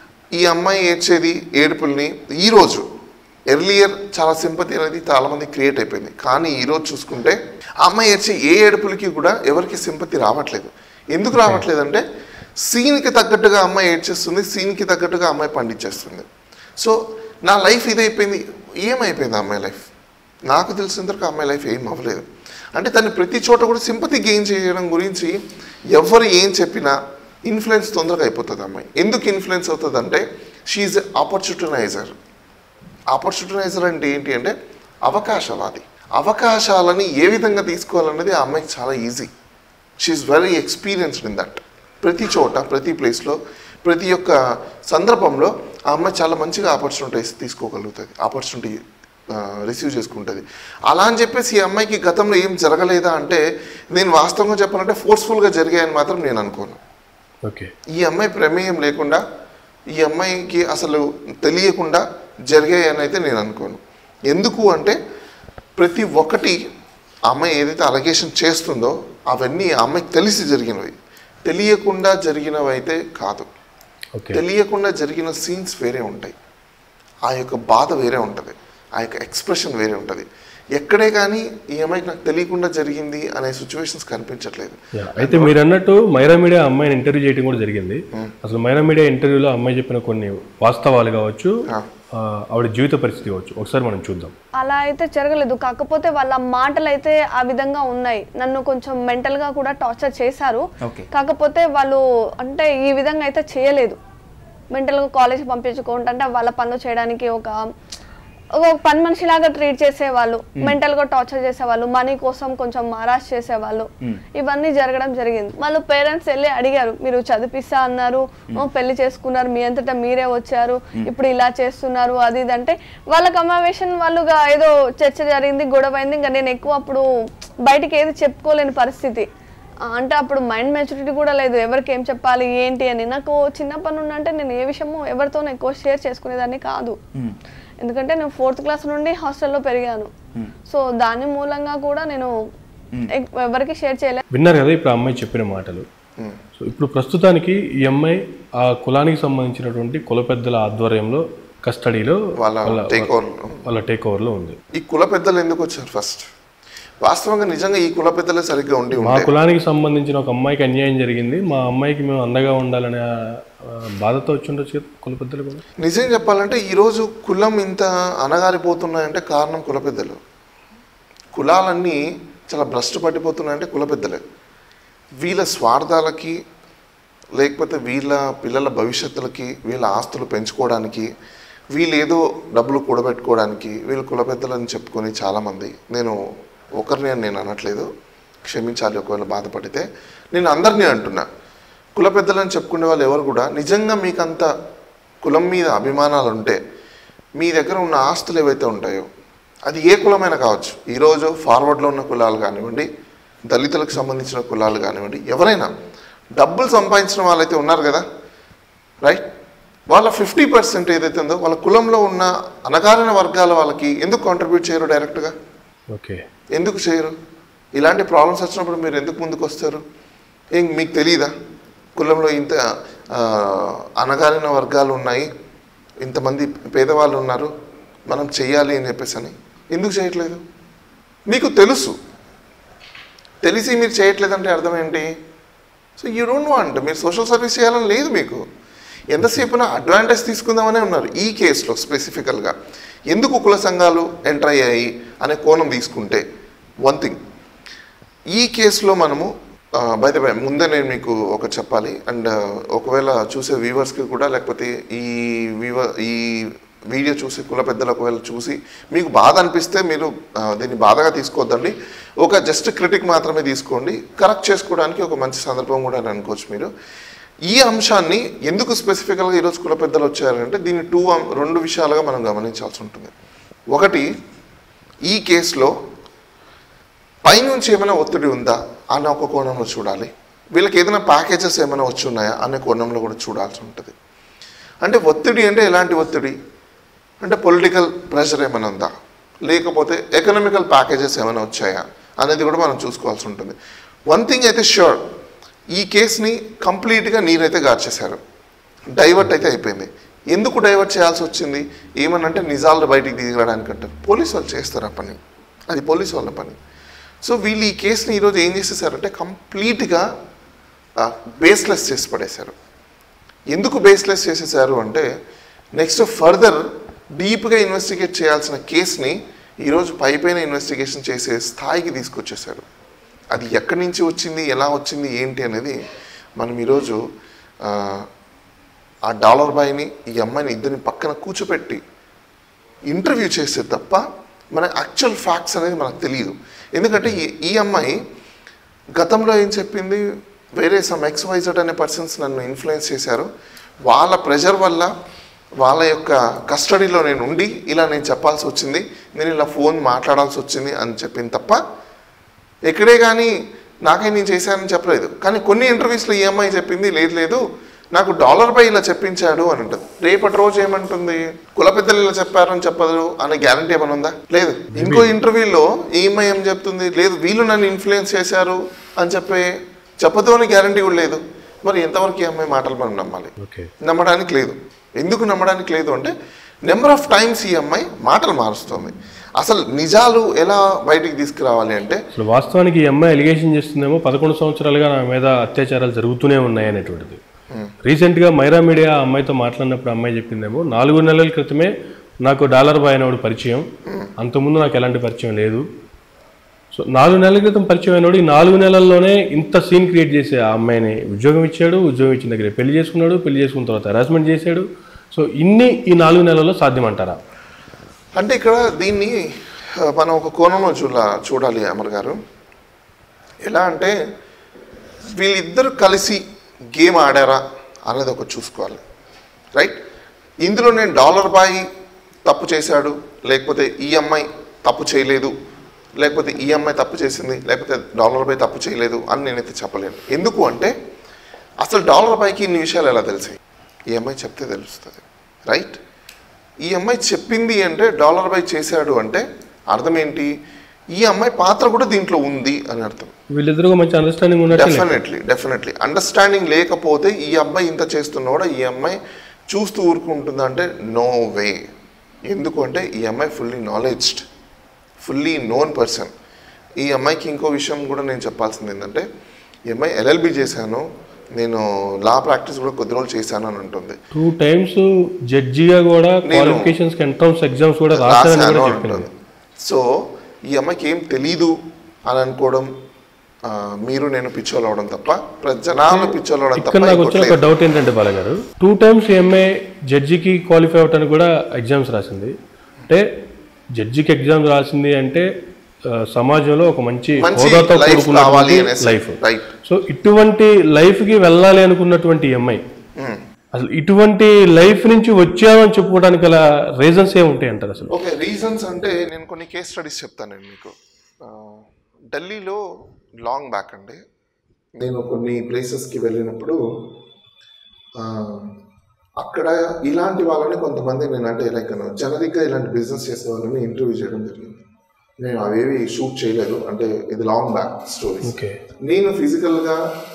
ఈ అమ్మాయి ఏడ్చేది ఏడుపుల్ని ఈరోజు ఎర్లియర్ చాలా సింపతి అనేది చాలా మంది క్రియేట్ అయిపోయింది కానీ ఈరోజు చూసుకుంటే ఆ అమ్మాయి ఏడ్చే ఏ ఏడుపులకి కూడా ఎవరికి సింపతి రావట్లేదు ఎందుకు రావట్లేదు అంటే సీన్కి తగ్గట్టుగా అమ్మాయి ఏడ్చేస్తుంది సీన్కి తగ్గట్టుగా అమ్మాయి పండించేస్తుంది సో నా లైఫ్ ఇదైపోయింది ఏమైపోయింది ఆ అమ్మాయి లైఫ్ నాకు తెలిసినంతవరకు ఆ అమ్మాయి లైఫ్ ఏం అవ్వలేదు అంటే తను ప్రతి చోట కూడా సింపతి గెయిన్ చేయడం గురించి ఎవరు ఏం చెప్పినా ఇన్ఫ్లుయెన్స్ తొందరగా అయిపోతుంది అమ్మాయి ఎందుకు ఇన్ఫ్లుయెన్స్ అవుతుంది అంటే షీఈ్ ఆపర్చునిటైజర్ ఆపర్చునిటైజర్ అంటే ఏంటి అంటే అవకాశవాది అవకాశాలని ఏ విధంగా తీసుకోవాలన్నది ఆ అమ్మాయికి చాలా easy she very experienced in that ప్రతి చోట ప్రతి ప్లేస్లో ప్రతి ఒక్క సందర్భంలో ఆ అమ్మాయి చాలా మంచిగా ఆపర్చునిటీస్ తీసుకోగలుగుతుంది ఆపర్చునిటీ రిసీవ్ చేసుకుంటుంది అలా అని చెప్పేసి ఈ అమ్మాయికి గతంలో ఏం జరగలేదా అంటే నేను వాస్తవంగా చెప్పాలంటే ఫోర్స్ఫుల్గా జరిగాయని మాత్రం నేను అనుకోను ఓకే ఈ అమ్మాయి ప్రమేయం లేకుండా ఈ అమ్మాయికి అసలు తెలియకుండా జరిగాయని అయితే నేను అనుకోను ఎందుకు అంటే ప్రతి ఒక్కటి ఆ అమ్మాయి ఏదైతే అలగేషన్ చేస్తుందో అవన్నీ ఆ అమ్మాయికి తెలిసి జరిగినవి తెలియకుండా జరిగినవి అయితే కాదు ఓకే తెలియకుండా జరిగిన సీన్స్ వేరే ఉంటాయి ఆ యొక్క బాధ వేరే ఉంటుంది ఆ యొక్క ఎక్స్ప్రెషన్ వేరే ఉంటుంది ఎక్కడే కానీ ఈ అమ్మాయికి నాకు తెలియకుండా జరిగింది అనే సిచ్యువేషన్స్ కనిపించట్లేదు యా, అయితే మీరు అన్నట్టు మైరా మీడియా అమ్మాయిని ఇంటర్వ్యూ చేయడం కూడా జరిగింది అసలు మైరా మీడియా ఇంటర్వ్యూలో అమ్మాయి చెప్పిన కొన్ని వాస్తవాలు కావచ్చు ఆ. ఆ, ఆవిడ జీవిత పరిస్థితి కావచ్చు ఒకసారి మనం చూద్దాం అలా అయితే జరగలేదు కాకపోతే వాళ్ళ మాటలు అయితే ఆ విధంగా ఉన్నాయి నన్ను కొంచెం మెంటల్ గా కూడా టార్చర్ చేశారు ఓకే కాకపోతే వాళ్ళు అంటే ఈ విధంగా అయితే చేయలేదు మెంటల్గా కాలేజ్ పంపించుకుంటే అంటే వాళ్ళ పనులు చేయడానికి ఒక ఒక పని మనిషిలాగా ట్రీట్ చేసేవాళ్ళు మెంటల్ గా టార్చర్ చేసేవాళ్ళు మనీ కోసం కొంచెం మారాజ్ చేసేవాళ్ళు ఇవన్నీ జరగడం జరిగింది వాళ్ళు పేరెంట్స్ వెళ్ళి అడిగారు మీరు చదివిస్తా అన్నారు "ఓ, పెళ్లి చేసుకున్నారు మీ అంతటా మీరే వచ్చారు ఇప్పుడు ఇలా చేస్తున్నారు అది ఇది అంటే వాళ్ళ కమావేషన్ వాళ్ళుగా ఏదో చర్చ జరిగింది గొడవ అయింది ఇంకా నేను ఎక్కువ అప్పుడు బయటికి ఏది చెప్పుకోలేని పరిస్థితి ఆ, అంటే అప్పుడు మైండ్ మెచ్యూరిటీ కూడా లేదు ఎవరికి ఏం చెప్పాలి ఏంటి అని నాకు చిన్నప్పటి నుండి అంటే నేను ఏ విషయము ఎవరితోనూ ఎక్కువ షేర్ చేసుకునేదాన్ని కాదు ఎందుకంటే నేను ఫోర్త్ క్లాస్ నుండి హాస్టల్లో పెరిగాను సో దాని మూలంగా కూడా నేను ఎక్- ఎవరికి షేర్ చేయలేదు విన్నారు కదా ఇప్పుడు ఆ అమ్మాయి చెప్పిన మాటలు సో ఇప్పుడు ప్రస్తుతానికి ఈ అమ్మాయి ఆ కులానికి సంబంధించినటువంటి కుల పెద్దల ఆధ్వర్యంలో కస్టడీలో వాళ్ళ టేక్ ఓవర్ వాళ్ళ టేక్ ఓవర్లో ఉంది ఈ కుల పెద్దలు ఎందుకు వచ్చారు ఫస్ట్ వాస్తవంగా నిజంగా ఈ కుల పెద్దలే సరిగ్గా ఉండి మా ఉంటే కులానికి సంబంధించిన ఒక అమ్మాయికి అన్యాయం జరిగింది మా అమ్మాయికి మేము అండగా ఉండాలనే ఆ, బాధతో వచ్చి ఉండొచ్చు కదా కుల పెద్దలు కూడా నిజం చెప్పాలంటే ఈరోజు కులం ఇంత అనగారిపోతున్నాయంటే కారణం కుల పెద్దలు కులాలన్నీ చాలా భ్రష్టు పట్టిపోతున్నాయంటే కుల పెద్దలే వీళ్ళ స్వార్థాలకి లేకపోతే వీళ్ళ పిల్లల భవిష్యత్తులకి వీళ్ళ ఆస్తులు పెంచుకోవడానికి వీళ్ళు ఏదో డబ్బులు కూడబెట్టుకోవడానికి వీళ్ళు కుల పెద్దలని చెప్పుకొని చాలామంది నేను ఒకరిని అని నేను అనట్లేదు క్షమించాలి ఒకవేళ బాధపడితే నేను అందరినీ అంటున్నా కుల పెద్దలని చెప్పుకునే వాళ్ళు ఎవరు కూడా నిజంగా మీకంత కులం మీద అభిమానాలు ఉంటే మీ దగ్గర ఉన్న ఆస్తులు ఏవైతే ఉంటాయో అది ఏ కులమైనా కావచ్చు ఈరోజు ఫార్వర్డ్లో ఉన్న కులాలు కానివ్వండి దళితులకు సంబంధించిన కులాలు కానివ్వండి ఎవరైనా డబ్బులు సంపాదించిన వాళ్ళైతే ఉన్నారు కదా రైట్ వాళ్ళ ఫిఫ్టీ పర్సెంట్ ఏదైతే ఉందో వాళ్ళ కులంలో ఉన్న అనగారిన వర్గాల వాళ్ళకి ఎందుకు కాంట్రిబ్యూట్ చేయరు డైరెక్ట్గా ఓకే ఎందుకు చేయరు ఇలాంటి ప్రాబ్లమ్స్ వచ్చినప్పుడు మీరు ఎందుకు ముందుకు వస్తారు ఏం మీకు తెలియదా కులంలో ఇంత ఆ, అనగారిన వర్గాలు ఉన్నాయి ఇంతమంది పేదవాళ్ళు ఉన్నారు మనం చెయ్యాలి అని చెప్పేసి అని ఎందుకు చేయట్లేదు మీకు తెలుసు తెలిసి మీరు చేయట్లేదంటే అర్థం ఏంటి సో యూ డోంట్ వాంట్ మీరు సోషల్ సర్వీస్ చేయాలని లేదు మీకు ఎంతసేపున అడ్వాంటేజ్ తీసుకుందామనే ఉన్నారు ఈ కేసులో స్పెసిఫికల్గా ఎందుకు కుల సంఘాలు ఎంటర్ అయ్యాయి అనే కోణం తీసుకుంటే వన్ థింగ్ ఈ కేసులో మనము బై ద బై ముందే నేను మీకు ఒక చెప్పాలి అండ్ ఒకవేళ చూసే వ్యూవర్స్కి కూడా లేకపోతే ఈ వ్యూవర్ ఈ వీడియో చూసి కుల పెద్దలు ఒకవేళ చూసి మీకు బాధ అనిపిస్తే మీరు ఆ, దీన్ని బాధగా తీసుకోవద్దండి ఒక జస్ట్ క్రిటిక్ మాత్రమే తీసుకోండి కరెక్ట్ చేసుకోవడానికి ఒక మంచి సందర్భం కూడా అని అనుకోవచ్చు మీరు ఈ అంశాన్ని ఎందుకు స్పెసిఫికల్గా ఈరోజు కుల పెద్దలు వచ్చారంటే దీన్ని టూ రెండు విషయాలుగా మనం గమనించాల్సి ఉంటుంది ఒకటి ఈ కేసులో పైనుంచి ఏమైనా ఒత్తిడి ఉందా అన్న ఒక కోణంలో చూడాలి వీళ్ళకి ఏదైనా ప్యాకేజెస్ ఏమైనా వచ్చి ఉన్నాయా అనే కోణంలో కూడా చూడాల్సి ఉంటుంది అంటే ఒత్తిడి అంటే ఎలాంటి ఒత్తిడి అంటే పొలిటికల్ ప్రెషర్ ఏమైనా ఉందా లేకపోతే ఎకనామికల్ ప్యాకేజెస్ ఏమైనా వచ్చాయా అనేది కూడా మనం చూసుకోవాల్సి ఉంటుంది వన్ థింగ్ అయితే ష్యూర్ ఈ కేసుని కంప్లీట్గా నీరైతే గార్చేశారు డైవర్ట్ అయితే అయిపోయింది ఎందుకు డైవర్ట్ చేయాల్సి వచ్చింది ఏమనంటే నిజాలు బయటికి దిగడానికి అంటారు పోలీసు వాళ్ళు చేస్తారు ఆ పని అది పోలీసు వాళ్ళ పని సో వీళ్ళు ఈ కేసుని ఈరోజు ఏం చేసేసారంటే కంప్లీట్గా బేస్లెస్ చేసి పడేశారు ఎందుకు బేస్లెస్ చేసేసారు అంటే నెక్స్ట్ ఫర్దర్ డీప్గా ఇన్వెస్టిగేట్ చేయాల్సిన కేసుని ఈరోజు పై పైన ఇన్వెస్టిగేషన్ చేసే స్థాయికి తీసుకొచ్చేసారు అది ఎక్కడి నుంచి వచ్చింది ఎలా వచ్చింది ఏంటి అనేది మనం ఈరోజు ఆ, ఆ డాలర్ బాయ్ని ఈ అమ్మాయిని ఇద్దరిని పక్కన కూర్చోపెట్టి ఇంటర్వ్యూ చేస్తే తప్ప మన యాక్చువల్ ఫ్యాక్ట్స్ అనేది మనకు తెలియదు ఎందుకంటే ఈ ఈ అమ్మాయి గతంలో ఏం చెప్పింది వేరే సమ్ ఎక్స్ వైజెడ్ అనే పర్సన్స్ నన్ను ఇన్ఫ్లుయెన్స్ చేశారు వాళ్ళ ప్రెషర్ వల్ల వాళ్ళ యొక్క కస్టడీలో నేను ఉండి ఇలా నేను చెప్పాల్సి వచ్చింది నేను ఇలా ఫోన్ మాట్లాడాల్సి వచ్చింది అని చెప్పింది తప్ప ఎక్కడే కానీ నాకే నేను చేశానని చెప్పలేదు కానీ కొన్ని ఇంటర్వ్యూస్లో ఈ అమ్మాయి చెప్పింది లేదు లేదు నాకు డాలర్ పై ఇలా చెప్పించాడు అని ఉంటుంది రేపటి రోజు ఏమంటుంది కుల పెద్దలు ఇలా చెప్పారని చెప్పదు అనే గ్యారంటీ ఏమైనా ఉందా లేదు ఇంకో ఇంటర్వ్యూలో ఈ అమ్మాయి ఏం చెప్తుంది లేదు వీళ్ళు నన్ను ఇన్ఫ్లుయెన్స్ చేశారు అని చెప్పే చెప్పదు అని గ్యారంటీ కూడా లేదు మరి ఎంతవరకు ఈ అమ్మాయి మాటలు మనం నమ్మాలి ఓకే నమ్మడానికి లేదు ఎందుకు నమ్మడానికి లేదు అంటే నెంబర్ ఆఫ్ టైమ్స్ ఈ అమ్మాయి మాటలు మారుస్తుంది అసలు నిజాలు ఎలా బయటికి తీసుకురావాలి అంటే అసలు వాస్తవానికి ఈ అమ్మాయి ఎలిగేషన్ చేస్తుందేమో పదకొండు సంవత్సరాలుగా నా మీద అత్యాచారాలు జరుగుతూనే ఉన్నాయి అనేటువంటిది రీసెంట్గా మైరా మీడియా ఆ అమ్మాయితో మాట్లాడినప్పుడు ఆ అమ్మాయి చెప్పిందేమో నాలుగు నెలల క్రితమే నాకు డాలర్ బాయ్ అనేవాడు పరిచయం అంతకుముందు నాకు ఎలాంటి పరిచయం లేదు సో నాలుగు నెలల క్రితం పరిచయం అయినోడు ఈ నాలుగు నెలల్లోనే ఇంత సీన్ క్రియేట్ చేసి ఆ అమ్మాయిని ఉద్యోగం ఇచ్చాడు ఉద్యోగం ఇచ్చిన దగ్గర పెళ్లి చేసుకున్నాడు పెళ్లి చేసుకున్న తర్వాత హెరాస్మెంట్ చేశాడు సో ఇన్ని ఈ నాలుగు నెలల్లో సాధ్యమంటారా అంటే ఇక్కడ దీన్ని ఆ, మనం ఒక కోణంలో చూడ చూడాలి అమర్ గారు ఎలా అంటే వీళ్ళిద్దరు కలిసి గేమ్ ఆడారా అనేది ఒకటి చూసుకోవాలి రైట్ ఇందులో నేను డాలర్ బాయ్ తప్పు చేశాడు లేకపోతే ఈ అమ్మాయి తప్పు చేయలేదు లేకపోతే ఈ అమ్మాయి తప్పు చేసింది లేకపోతే డాలర్ బాయ్ తప్పు చేయలేదు అని నేనైతే చెప్పలేను ఎందుకు అంటే అసలు డాలర్ బాయ్కి ఇన్ని విషయాలు ఎలా తెలిసాయి ఈ అమ్మాయి చెప్తే తెలుస్తుంది రైట్ ఈ అమ్మాయి చెప్పింది అంటే డాలర్ బై చేశాడు అంటే అర్థం ఏంటి ఈ అమ్మాయి పాత్ర కూడా దీంట్లో ఉంది అని అర్థం వీళ్ళిద్దరూ మంచి అండర్స్టాండింగ్ ఉన్నట్టు డెఫినెట్లీ డెఫినెట్లీ అండర్స్టాండింగ్ లేకపోతే ఈ అబ్బాయి ఇంత చేస్తున్నా ఈ అమ్మాయి చూస్తూ ఊరుకుంటుందా అంటే నో వే ఎందుకు అంటే ఈ అమ్మాయి fully knowledged fully known person ఈ అమ్మాయికి ఇంకో విషయం కూడా నేను చెప్పాల్సింది ఏంటంటే ఈ అమ్మాయి ఎల్ఎల్బి చేశాను నేను లా ప్రాక్టీస్ కూడా కొద్ది రోజులు చేశాను అని ఉంటుంది టూ టైమ్స్ జడ్జిగా కూడా క్వాలిఫికేషన్స్ ఎంట్రన్స్ ఎగ్జామ్స్ కూడా రాశారని రాశాను కూడా అని చెప్పింది ఉంటుంది సో ఈ అమ్మాయికి ఏం తెలీదు అని అనుకోవడం ఆ, మీరు నేను పిచ్చోలు అవడం తప్ప ప్ర- జనాలు పిచ్చోలు అవడం ఇక్కడ తప్ప నాకు వచ్చిన ఇంకోటి ఒక డౌట్ ఏంటంటే బాలగారు టూ టైమ్స్ ఎంఏ జడ్జికి క్వాలిఫై అవటానికి కూడా ఎగ్జామ్స్ రాసింది అంటే జడ్జికి ఎగ్జామ్స్ రాసింది అంటే ఆ, సమాజంలో ఒక మంచి మంచి హోదాతో life కావాలి కూడుకున్నటువంటి అనేసి. Life Right. సో ఇటువంటి లైఫ్ కి వెళ్ళాలి అనుకున్నటువంటి ఎంఐ మ్మ్. అసలు ఇటువంటి లైఫ్ నుంచి వచ్చామని చెప్పుకోవడానికి గల రీజన్స్ ఏముంటాయి అంటారు అసలు ఓకే రీజన్స్ అంటే నేను కొన్ని కేస్ స్టడీస్ చెప్తాను నేను మీకు ఆ, ఢిల్లీలో లాంగ్ బ్యాక్ అండి నేను కొన్ని ప్లేసెస్కి వెళ్ళినప్పుడు ఆ, అక్కడ ఇలాంటి వాళ్ళని కొంతమంది నేను అంటే లైక్ జనరిక్గా ఇలాంటి బిజినెస్ చేసే వాళ్ళని ఇంటర్వ్యూ చేయడం జరిగింది నేను అవేవి షూట్ చేయలేదు అంటే ఇది లాంగ్ బ్యాక్ స్టోరీ ఓకే నేను ఫిజికల్గా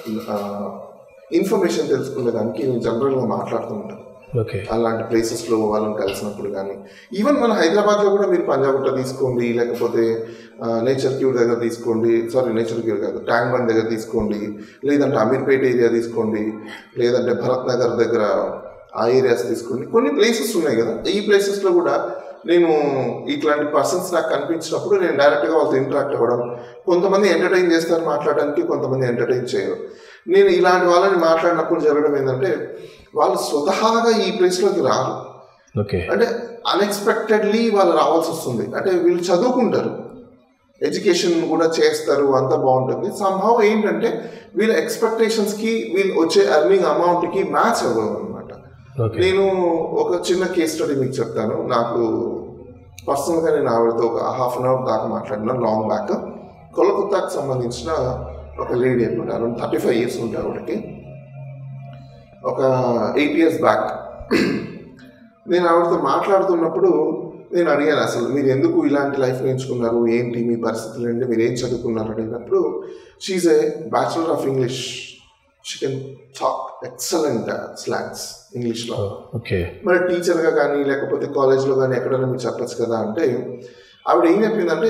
ఇన్ఫర్మేషన్ తెలుసుకునే దానికి నేను జనరల్గా మాట్లాడుతూ ఉంటాను ఓకే అలాంటి ప్లేసెస్లో వాళ్ళని కలిసినప్పుడు కానీ ఈవెన్ మన హైదరాబాద్లో కూడా మీరు పంజాగుట్ట తీసుకోండి లేకపోతే నేచర్ క్యూర్ దగ్గర తీసుకోండి సారీ నేచర్ క్యూర్ కాదు ట్యాంక్ బండ్ దగ్గర తీసుకోండి లేదంటే అమీర్పేట ఏరియా తీసుకోండి లేదంటే భరత్ నగర్ దగ్గర ఆ ఏరియాస్ తీసుకోండి కొన్ని ప్లేసెస్ ఉన్నాయి కదా ఈ ప్లేసెస్లో కూడా నేను ఇట్లాంటి పర్సన్స్ నాకు కనిపించినప్పుడు నేను డైరెక్ట్గా వాళ్ళతో ఇంటరాక్ట్ అవ్వడం కొంతమంది ఎంటర్టైన్ చేస్తారు మాట్లాడడానికి కొంతమంది ఎంటర్టైన్ చేయరు నేను ఇలాంటి వాళ్ళని మాట్లాడినప్పుడు జరగడం ఏంటంటే వాళ్ళు స్వతహాగా ఈ ప్లేస్లోకి రారు ఓకే అంటే అన్ఎక్స్పెక్టెడ్లీ వాళ్ళు రావాల్సి వస్తుంది అంటే వీళ్ళు చదువుకుంటారు ఎడ్యుకేషన్ కూడా చేస్తారు అంతా బాగుంటుంది సంభవం ఏంటంటే వీళ్ళ ఎక్స్పెక్టేషన్స్కి వీళ్ళు వచ్చే అర్నింగ్ అమౌంట్కి మ్యాచ్ అవ్వదు అనమాట ఓకే నేను ఒక చిన్న కేస్ స్టడీ మీకు చెప్తాను నాకు పర్సనల్గా నేను ఆవిడతో ఒక హాఫ్ అన్ అవర్ దాకా మాట్లాడిన లాంగ్ బ్యాక్ కొలకత్తాకు సంబంధించిన ఒక లేడీ అనమాట అరౌండ్ థర్టీ ఫైవ్ ఇయర్స్ ఉంటాయి ఆవిడకి ఒక ఎయిట్ ఇయర్స్ బ్యాక్ నేను ఆవిడతో మాట్లాడుతున్నప్పుడు నేను అడిగాను అసలు మీరు ఎందుకు ఇలాంటి లైఫ్ ఎంచుకున్నారు ఏంటి మీ పరిస్థితులు ఏంటి మీరు ఏం చదువుకున్నారు అడిగినప్పుడు she's a bachelor of English she can talk excellent slangs ఇంగ్లీష్లో ఓకే మరి టీచర్గా కానీ లేకపోతే కాలేజ్లో కానీ ఎక్కడైనా మీరు చెప్పచ్చు కదా అంటే ఆవిడ ఏం చెప్పిందంటే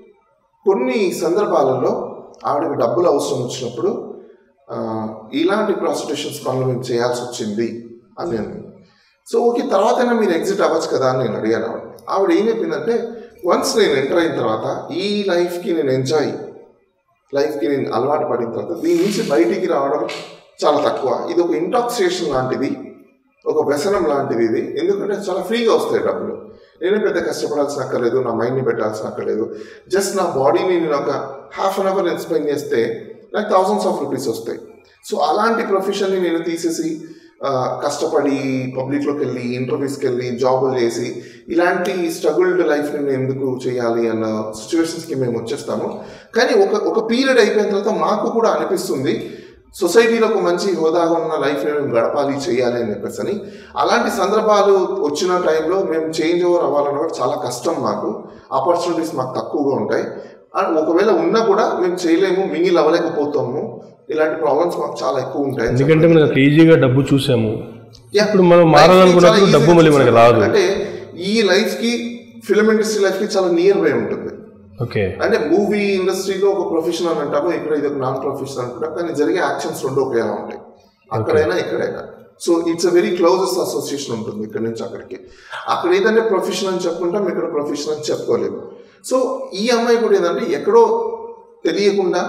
కొన్ని సందర్భాలలో ఆవిడకి డబ్బులు అవసరం వచ్చినప్పుడు ఆ, ఇలాంటి ప్రాస్టిట్యూషన్స్ పనులు మేము చేయాల్సి వచ్చింది అని నేను సో ఓకే తర్వాతైనా మీరు ఎగ్జిట్ అవ్వచ్చు కదా అని నేను అడిగాను ఆవిడ ఆవిడ ఏం చెప్పిందంటే వన్స్ నేను ఎంటర్ అయిన తర్వాత ఈ లైఫ్కి నేను ఎంజాయ్ లైఫ్కి నేను అలవాటు పడిన తర్వాత దీని నుంచి బయటికి రావడం చాలా తక్కువ ఇది ఒక ఇంటాక్సియేషన్ లాంటిది ఒక వ్యసనం లాంటిది ఇది ఎందుకంటే చాలా ఫ్రీగా వస్తాయి డబ్బులు నేను పెద్ద కష్టపడాల్సిన అక్కర్లేదు నా మైండ్ని పెట్టాల్సిన అక్కర్లేదు జస్ట్ నా బాడీని నేను ఒక హాఫ్ అన్ అవర్ నేను స్పెండ్ చేస్తే నాకు థౌసండ్స్ ఆఫ్ రూపీస్ వస్తాయి సో అలాంటి ప్రొఫెషన్ని నేను తీసేసి ఆ, కష్టపడి పబ్లిక్లోకి వెళ్ళి ఇంటర్వ్యూస్కి వెళ్ళి జాబులు చేసి ఇలాంటి స్ట్రగుల్డ్ లైఫ్ నేను ఎందుకు చేయాలి అన్న సిచ్యువేషన్స్కి మేము వచ్చేస్తాము కానీ ఒక ఒక పీరియడ్ అయిపోయిన తర్వాత మాకు కూడా అనిపిస్తుంది సొసైటీలో ఒక మంచి హోదాగా ఉన్న లైఫ్ మేము గడపాలి చేయాలి అని చెప్పేసి అని అలాంటి సందర్భాలు వచ్చిన టైంలో మేము చేంజ్ ఓవర్ అవ్వాలన్న కూడా చాలా కష్టం మాకు ఆపర్చునిటీస్ మాకు తక్కువగా ఉంటాయి అండ్ ఒకవేళ ఉన్నా కూడా మేము చేయలేము మింగిల్ అవ్వలేకపోతాము ఇలాంటి ప్రాబ్లమ్స్ మాకు చాలా ఎక్కువ ఉంటాయి అని ఎందుకంటే మనం అట్లా ఈజీగా డబ్బు చూసాము Yeah. ఇప్పుడు మనం మారాలనుకున్నప్పుడు చాలా డబ్బు easy మళ్ళీ మనకి రాదు అంటే ఈ లైఫ్ కి ఫిల్మ్ ఇండస్ట్రీ లైఫ్ కి చాలా నియర్ బై ఉంటుంది ఓకే అంటే మూవీ ఇండస్ట్రీలో ఒక ప్రొఫెషన్ అని అంటాము ఇక్కడ ఇది ఒక నాన్ ప్రొఫెషన్ అనుకుంటాం కానీ జరిగే యాక్షన్స్ రెండు ఒకేలా ఉంటాయి అక్కడైనా ఇక్కడైనా so it's a very closest association ఉంటుంది ఇక్కడ నుంచి అక్కడికి అక్కడ ఏదంటే ప్రొఫెషన్ అని చెప్పుకుంటాం ఇక్కడ ప్రొఫెషన్ అని చెప్పుకోలేము సో ఈ అమ్మాయి కూడా ఏంటంటే ఎక్కడో తెలియకుండా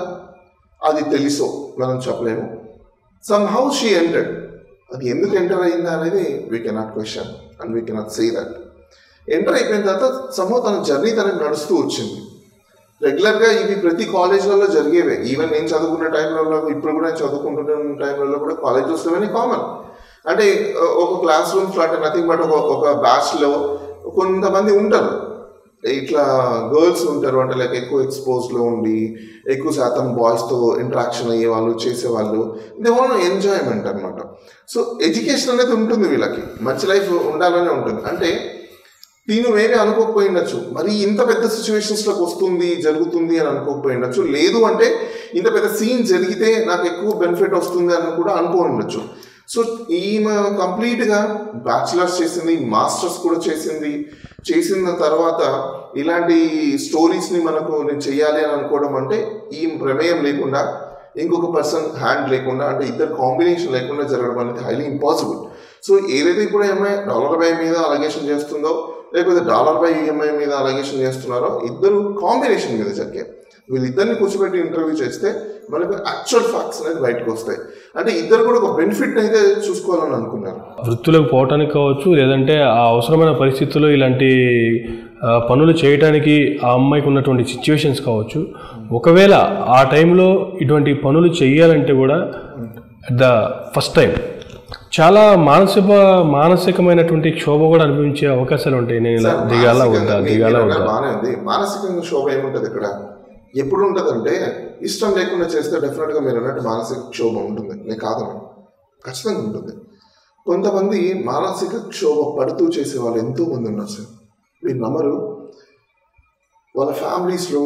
అది తెలుసో మనం చెప్పలేము సమ్ హౌ షీ ఎంటర్డ్ అది ఎందుకు ఎంటర్ అయిందా అనేది we cannot question and we cannot say that enter అయిపోయిన తర్వాత సమ్హౌ తన జర్నీ తనకు నడుస్తూ వచ్చింది రెగ్యులర్గా ఇవి ప్రతి కాలేజ్లలో జరిగేవే ఈవెన్ నేను చదువుకున్న టైంలలో ఇప్పుడు కూడా నేను చదువుకుంటున్న టైంలలో కూడా కాలేజ్ వస్తామని కామన్ అంటే ఆ, ఒక క్లాస్ రూమ్స్ అంటే నథింగ్ బట్ ఒక ఒక బ్యాచ్లో కొంతమంది ఉంటారు ఇట్లా గర్ల్స్ ఉంటారు అంటే లైక్ ఎక్కువ ఎక్స్పోజ్లో ఉండి ఎక్కువ శాతం బాయ్స్తో ఇంటరాక్షన్ అయ్యే వాళ్ళు చేసేవాళ్ళు దే వాన్ ఎంజాయ్మెంట్ అనమాట సో ఎడ్యుకేషన్ అనేది ఉంటుంది వీళ్ళకి మంచి లైఫ్ ఉండాలనే ఉంటుంది అంటే దీని మేమే అనుకోకపోయి ఉండొచ్చు మరి ఇంత పెద్ద సిచ్యువేషన్స్లోకి వస్తుంది జరుగుతుంది అని అనుకోకపోయి ఉండొచ్చు లేదు అంటే ఇంత పెద్ద సీన్ జరిగితే నాకు ఎక్కువ బెనిఫిట్ వస్తుంది అని కూడా అనుకోని ఉండొచ్చు సో ఈమె కంప్లీట్గా బ్యాచిలర్స్ చేసింది మాస్టర్స్ కూడా చేసింది చేసిన తర్వాత ఇలాంటి స్టోరీస్ని మనకు నేను చెయ్యాలి అని అనుకోవడం అంటే ఈ ప్రమేయం లేకుండా ఇంకొక పర్సన్ హ్యాండ్ లేకుండా అంటే ఇద్దరు కాంబినేషన్ లేకుండా జరగడం అనేది హైలీ ఇంపాసిబుల్ సో ఏదైతే ఇప్పుడు ఈఎంఐ డాలర్ బై మీద అలగేషన్ చేస్తుందో లేకపోతే డాలర్ బై ఈఎంఐ మీద అలగేషన్ చేస్తున్నారో ఇద్దరు కాంబినేషన్ మీద జరిగాయి వీళ్ళిద్దరిని కూర్చోబెట్టి ఇంటర్వ్యూ చేస్తే మనకు యాక్చువల్ ఫ్యాక్ట్స్ అనేది బయటకు వస్తాయి అంటే ఇద్దరు కూడా ఒక బెనిఫిట్ అయితే చూసుకోవాలని అనుకున్నారు వృత్తులకు పోవటానికి కావచ్చు లేదంటే ఆ అవసరమైన పరిస్థితుల్లో ఇలాంటి ఆ, పనులు చేయటానికి ఆ అమ్మాయికి ఉన్నటువంటి సిచ్యువేషన్స్ కావచ్చు ఒకవేళ ఆ టైంలో ఇటువంటి పనులు చేయాలంటే కూడా అట్ ద ఫస్ట్ టైం చాలా మానసిక మానసికమైనటువంటి క్షోభ కూడా అనుభవించే అవకాశాలు ఉంటాయి నేను ఇలా దిగాల వద్దా మానసికంగా దిగాల మీరు వద్దా అన్నారు బాగానే ఉంది మానసికంగా క్షోభ ఏముంటది ఇక్కడ ఎప్పుడు ఉంటదంటే ఇష్టం లేకుండా చేస్తే డెఫినెట్గా మీరు అన్నట్టు మానసిక క్షోభ ఉంటుంది నేను కాదను ఖచ్చితంగా ఉంటుంది కొంతమంది మానసిక క్షోభ పడుతూ చేసే వాళ్ళు ఎంతో మంది ఉన్నారు సార్ మీరు నమ్మరు వాళ్ళ ఫ్యామిలీస్లో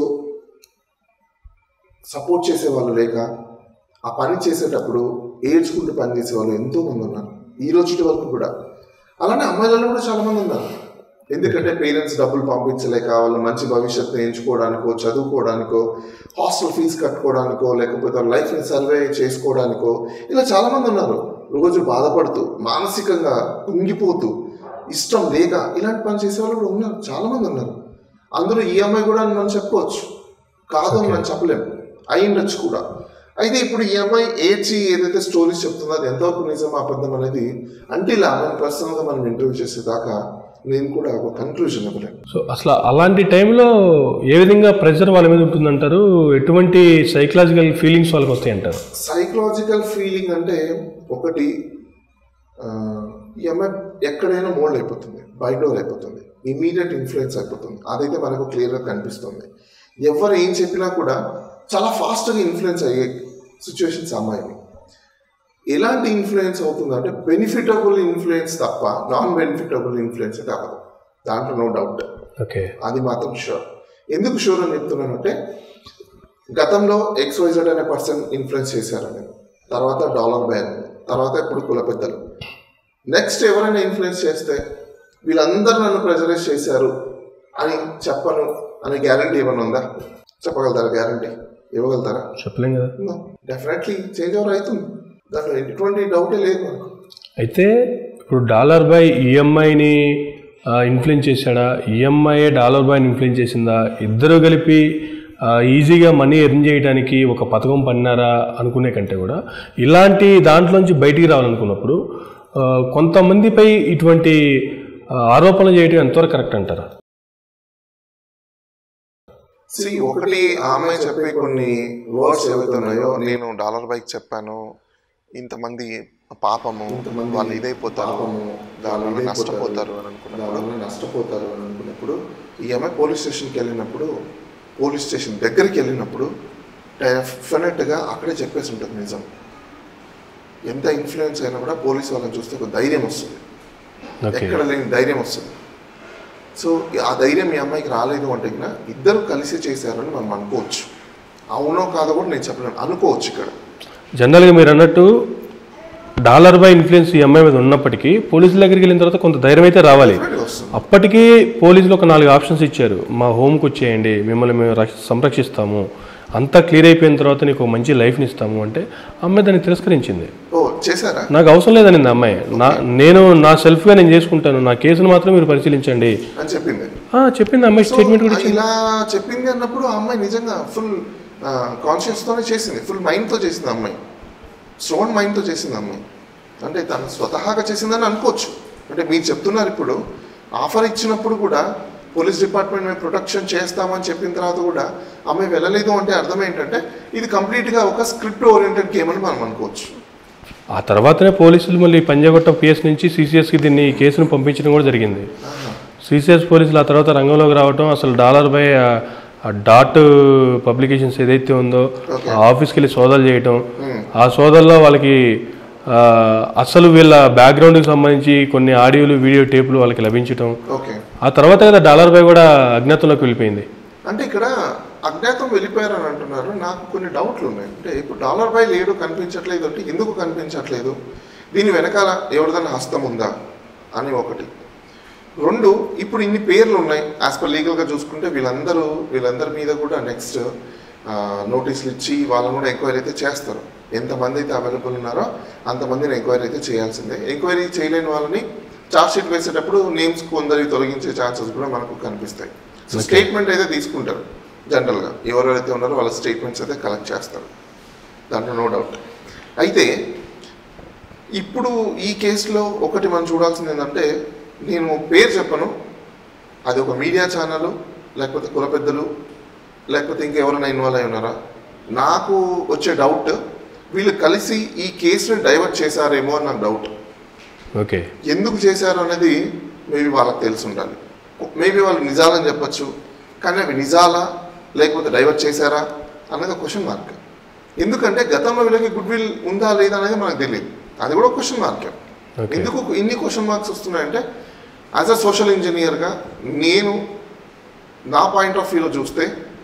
సపోర్ట్ చేసే వాళ్ళు లేక ఆ పని చేసేటప్పుడు ఏడ్చుకుంటూ పని చేసే వాళ్ళు ఎంతో మంది ఉన్నారు ఈ రోజు వరకు కూడా అలానే అమ్మాయిలలో కూడా చాలా మంది ఉన్నారు ఎందుకంటే పేరెంట్స్ డబ్బులు పంపించలేక వాళ్ళు మంచి భవిష్యత్తు ఎంచుకోవడానికో చదువుకోవడానికో హాస్టల్ ఫీజు కట్టుకోవడానికో లేకపోతే లైఫ్ని సర్వే చేసుకోవడానికో ఇలా చాలా మంది ఉన్నారు రోజు బాధపడుతూ మానసికంగా కుంగిపోతూ ఇష్టం లేక ఇలాంటి పని చేసే వాళ్ళు కూడా ఉన్నారు చాలా మంది ఉన్నారు అందులో ఈ అమ్మాయి కూడా అని మనం చెప్పుకోవచ్చు కాదు అని మనం చెప్పలేం అయి ఉండొచ్చు కూడా అయితే ఇప్పుడు ఈ అమ్మాయి ఏడ్చి ఏదైతే స్టోరీస్ చెప్తుందో అది ఎంతవరకు నిజం అబద్ధం అనేది అంటే ఇలా ఆమె పర్సనల్గా మనం ఇంటర్వ్యూ చేసేదాకా నేను కూడా ఒక కన్క్లూజన్ ఇవ్వలేను సో అసలు అలాంటి టైంలో ఏ విధంగా ప్రెషర్ వాళ్ళ మీద ఉంటుందంటారు ఎటువంటి సైకలాజికల్ ఫీలింగ్స్ వాళ్ళకి వస్తాయి అంటారు సైకలాజికల్ ఫీలింగ్ అంటే ఒకటి ఆ, ఈ అమ్మాయి ఎక్కడైనా మోల్డ్ అయిపోతుంది బయట అయిపోతుంది ఇమీడియట్ ఇన్ఫ్లుయెన్స్ అయిపోతుంది అదైతే మనకు క్లియర్గా కనిపిస్తుంది ఎవరు ఏం చెప్పినా కూడా చాలా ఫాస్ట్గా ఇన్ఫ్లుయెన్స్ అయ్యే సిచ్యువేషన్స్ అమ్మాయిని ఎలాంటి ఇన్ఫ్లుయెన్స్ అవుతుందంటే బెనిఫిటబుల్ ఇన్ఫ్లుయెన్స్ తప్ప నాన్ బెనిఫిటబుల్ ఇన్ఫ్లుయెన్స్ అయితే అవ్వదు దాంట్లో నో డౌట్ ఓకే అది మాత్రం షూర్ ఎందుకు షూర్ అని చెప్తున్నానంటే గతంలో ఎక్స్వైజెడ్ అనే పర్సన్ ఇన్ఫ్లుయెన్స్ చేశారని తర్వాత డాలర్ బ్యాన్ తర్వాత ఇప్పుడు కుల పెద్దలు నెక్స్ట్ ఎవరైనా ఇన్ఫ్లుయెన్స్ చేస్తే వీళ్ళందరూ నన్ను ప్రెజరైజ్ చేశారు అని చెప్పను అనే గ్యారంటీ ఏమైనా ఉందా చెప్పగలుగుతారా గ్యారంటీ ఇవ్వగలుగుతారా చెప్పలేం కదా డెఫినెట్లీ చేంజ్ ఓవర్ అవుతుంది దాంట్లో ఎటువంటి డౌటే లేదు మనకు అయితే ఇప్పుడు డాలర్ బై ఈఎంఐని ఇన్ఫ్లుయెన్స్ చేశాడా ఈఎంఐ డాలర్ బైని ఇన్ఫ్లుయెన్స్ చేసిందా ఇద్దరు కలిపి ఆ, ఈజీగా మనీ ఎర్న్ చేయడానికి ఒక పథకం పన్నారా అనుకునే కంటే కూడా ఇలాంటి దాంట్లోంచి బయటికి రావాలనుకున్నప్పుడు ఆ, కొంతమందిపై ఇటువంటి ఆ, ఆరోపణలు చేయడం ఎంతవరకు కరెక్ట్ అంటారా సి ఒకటి ఆ అమ్మాయి చెప్పే కొన్ని వర్డ్స్ ఏవైతే ఉన్నాయో నేను డాలర్ బైక్ చెప్పాను ఇంతమంది పాపము వాళ్ళు ఇదైపోతారు దానివల్ల నష్టపోతారు అని అనుకున్నప్పుడు నష్టపోతారు అని అనుకున్నప్పుడు ఈ అమ్మాయి పోలీస్ స్టేషన్కి వెళ్ళినప్పుడు పోలీస్ స్టేషన్ దగ్గరికి వెళ్ళినప్పుడు డెఫినెట్గా అక్కడే చెప్పేసి ఉంటుంది నిజం ఎంత ఇన్ఫ్లుయెన్స్ అయినా కూడా పోలీస్ వాళ్ళని చూస్తే ఒక ధైర్యం వస్తుంది ఓకే ఎక్కడ లేని ధైర్యం వస్తుంది సో ఆ ధైర్యం మీ అమ్మాయికి రాలేదు అంటే కన్నా ఇద్దరు కలిసి చేశారని మనం అనుకోవచ్చు అవునో కాదో కూడా నేను చెప్పలేను అనుకోవచ్చు ఇక్కడ జనరల్గా మీరు అన్నట్టు డాలర్ బై ఇన్ఫ్లుయెన్స్ ఈ అమ్మాయి మీద ఉన్నప్పటికీ పోలీసుల దగ్గరికి వెళ్ళిన తర్వాత కొంత ధైర్యం అయితే రావాలి Definitely వస్తుంది అప్పటికీ పోలీసులు ఒక నాలుగు ఆప్షన్స్ ఇచ్చారు మా హోమ్కి వచ్చేయండి మిమ్మల్ని మేము రక్ష- సంరక్షిస్తాము అంతా క్లియర్ అయిపోయిన తర్వాత నీకు ఒక మంచి లైఫ్ని ఇస్తాము అంటే అమ్మాయి దాన్ని తిరస్కరించింది ఓ చేశారా నాకు అవసరం లేదనింది అమ్మాయి నా నేను నా సెల్ఫ్గా నేను చేసుకుంటాను నా కేసును మాత్రం మీరు పరిశీలించండి అని చెప్పింది ఆ, చెప్పింది అమ్మాయి సో స్టేట్మెంట్ కూడా ఇచ్చింది ఇలా చెప్పింది అన్నప్పుడు ఆ అమ్మాయి నిజంగా ఫుల్ కాన్షియస్ తోనే చేసింది ఫుల్ మైండ్ తో చేసింది ఆ అమ్మాయి స్ట్రోన్ మైండ్ తో చేసింది ఆ అమ్మాయి అంటే తను స్వతహాగా చేసిందని అనుకోవచ్చు అంటే మీరు చెప్తున్నారు ఇప్పుడు ఆఫర్ ఇచ్చినప్పుడు కూడా పోలీస్ డిపార్ట్మెంట్ మేము ప్రొటెక్షన్ చేస్తామని చెప్పిన తర్వాత కూడా అమ్మాయి వెళ్ళలేదు అంటే అర్థం ఏంటంటే ఇది కంప్లీట్ గా ఒక స్క్రిప్ట్ ఓరియంటెడ్ గేమ్ అని మనం అనుకోవచ్చు ఆ తర్వాతనే పోలీసులు మళ్ళీ పంజాగొట్ట పిఎస్ నుంచి సిసిఎస్కి దీన్ని ఈ కేసును పంపించడం కూడా జరిగింది సిసిఎస్ పోలీసులు ఆ తర్వాత రంగంలోకి రావటం అసలు డాలర్ బై ఆ- ఆ డాట్ పబ్లికేషన్స్ ఏదైతే ఉందో ఆ ఆఫీస్కి వెళ్ళి సోదాలు చేయటం ఆ సోదాల్లో వాళ్ళకి ఆ, అసలు వీళ్ళ బ్యాక్గ్రౌండ్కి సంబంధించి కొన్ని ఆడియోలు వీడియో టేపులు వాళ్ళకి లభించటం ఓకే ఆ తర్వాత కదా డాలర్ బై కూడా అజ్ఞాతంలోకి వెళ్ళిపోయింది అంటే ఇక్కడ అజ్ఞాతం వెళ్ళిపోయారని అంటున్నారు నాకు కొన్ని డౌట్లు ఉన్నాయి అంటే ఇప్పుడు డాలర్ బై లేడు కనిపించట్లేదు అంటే ఎందుకు కనిపించట్లేదు దీని వెనకాల ఎవరిదైనా హస్తం ఉందా అని ఒకటి రెండు ఇప్పుడు ఇన్ని పేర్లు ఉన్నాయి యాజ్ పర్ లీగల్గా చూసుకుంటే వీళ్ళందరూ వీళ్ళందరి మీద కూడా నెక్స్ట్ నోటీసులు ఇచ్చి వాళ్ళని కూడా ఎంక్వైరీ అయితే చేస్తారు ఎంతమంది అయితే అవైలబుల్ ఉన్నారో అంతమందిని ఎంక్వైరీ అయితే చేయాల్సిందే ఎంక్వైరీ చేయలేని వాళ్ళని చార్జ్ షీట్ వేసేటప్పుడు నేమ్స్ కొందరి తొలగించే ఛాన్సెస్ కూడా మనకు కనిపిస్తాయి సో స్టేట్మెంట్ అయితే తీసుకుంటారు జనరల్గా ఎవరెవరైతే ఉన్నారో వాళ్ళ స్టేట్మెంట్స్ అయితే కలెక్ట్ చేస్తారు దాంట్లో నో డౌట్ అయితే ఇప్పుడు ఈ కేసులో ఒకటి మనం చూడాల్సింది ఏంటంటే నేను పేరు చెప్పను అది ఒక మీడియా ఛానల్ లేకపోతే కుల పెద్దలు లేకపోతే ఇంకెవరైనా ఇన్వాల్వ్ అయి ఉన్నారా నాకు వచ్చే డౌట్ వీళ్ళు కలిసి ఈ కేసుని డైవర్ట్ చేశారేమో అని నాకు డౌట్ ఓకే ఎందుకు చేశారు అనేది మేబీ వాళ్ళకి తెలిసి ఉండాలి మేబీ వాళ్ళు నిజాలని చెప్పొచ్చు కానీ అవి నిజాలా లేకపోతే డైవర్ట్ చేశారా అనేది ఒక క్వశ్చన్ మార్క్ ఎందుకంటే గతంలో వీళ్ళకి గుడ్ విల్ ఉందా లేదా అనేది మనకు తెలియదు అది కూడా క్వశ్చన్ మార్క్ Okay. ఎందుకు ఇన్ని క్వశ్చన్ మార్క్స్ వస్తున్నాయంటే యాజ్ అ సోషల్ ఇంజనీర్గా నేను నా పాయింట్ ఆఫ్ వ్యూలో చూస్తే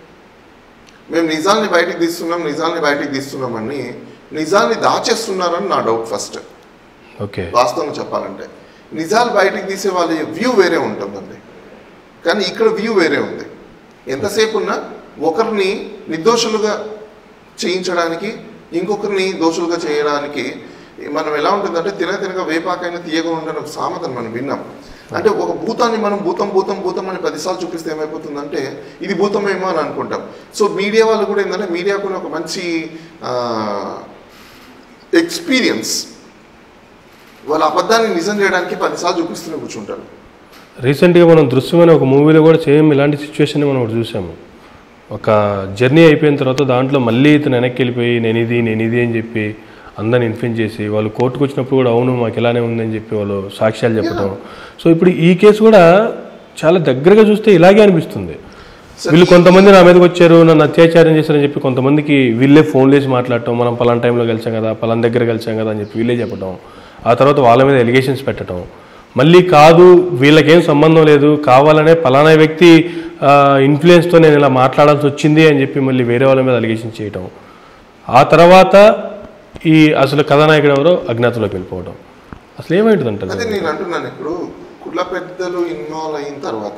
మేము నిజాల్ని బయటికి తీస్తున్నాం నిజాల్ని బయటికి తీస్తున్నామని నిజాల్ని దాచేస్తున్నారని నా డౌట్ ఫస్ట్ ఓకే వాస్తవంగా చెప్పాలంటే నిజాలు బయటికి తీసే వాళ్ళ వ్యూ వేరే ఉంటుందండి కానీ ఇక్కడ వ్యూ వేరే ఉంది ఎంతసేపు ఉన్నా ఒకరిని నిర్దోషులుగా చేయించడానికి ఇంకొకరిని దోషులుగా చేయడానికి మనం ఎలా ఉంటుందంటే తినక తినక వేపాకైనా తీయగా ఉండని ఒక సామెతను మనం విన్నాం అంటే ఒక భూతాన్ని మనం భూతం భూతం భూతం అని పదిసార్లు చూపిస్తే ఏమైపోతుందంటే ఇది భూతమేమో అని అనుకుంటాం సో మీడియా వాళ్ళు కూడా ఏంటంటే మీడియా కూడా ఒక మంచి ఎక్స్పీరియన్స్ వాళ్ళ అబద్ధాన్ని నిజం చేయడానికి పదిసార్లు చూపిస్తూనే కూర్చుంటారు రీసెంట్గా మనం దృశ్యమైన ఒక మూవీలో కూడా సేమ్ ఇలాంటి సిచ్యువేషన్ మనం ఒకటి చూసాము ఒక జర్నీ అయిపోయిన తర్వాత దాంట్లో మళ్ళీ ఇతను వెనక్కి వెళ్ళిపోయి నేను ఇది నేను ఇది అని చెప్పి అందరిని ఇన్ఫ్లుయెన్స్ చేసి వాళ్ళు కోర్టుకు వచ్చినప్పుడు కూడా అవును మాకు ఇలానే ఉందని చెప్పి వాళ్ళు సాక్ష్యాలు చెప్పడం సో ఇప్పుడు ఈ కేసు కూడా చాలా దగ్గరగా చూస్తే ఇలాగే అనిపిస్తుంది వీళ్ళు కొంతమంది నా మీదకి వచ్చారు నన్ను అత్యాచారం చేశారని చెప్పి కొంతమందికి వీళ్ళే ఫోన్ చేసి మాట్లాడటం మనం పలానా టైంలో కలిసాం కదా పలానా దగ్గర కలిసాం కదా అని చెప్పి వీళ్ళే చెప్పడం ఆ తర్వాత వాళ్ళ మీద ఎలిగేషన్స్ పెట్టడం మళ్ళీ కాదు వీళ్ళకేం సంబంధం లేదు కావాలనే పలానా వ్యక్తి ఇన్ఫ్లుయెన్స్తో నేను ఇలా మాట్లాడాల్సి వచ్చింది అని చెప్పి మళ్ళీ వేరే వాళ్ళ మీద అలిగేషన్ చేయటం ఆ తర్వాత ఈ అసలు కథానాయకుడు ఎవరో అజ్ఞాతంలోకి వెళ్ళిపోవడం అసలు ఏమైంటుందంటారు అదే నేను అంటున్నాను ఇప్పుడు కుల పెద్దలు ఇన్వాల్వ్ అయిన తర్వాత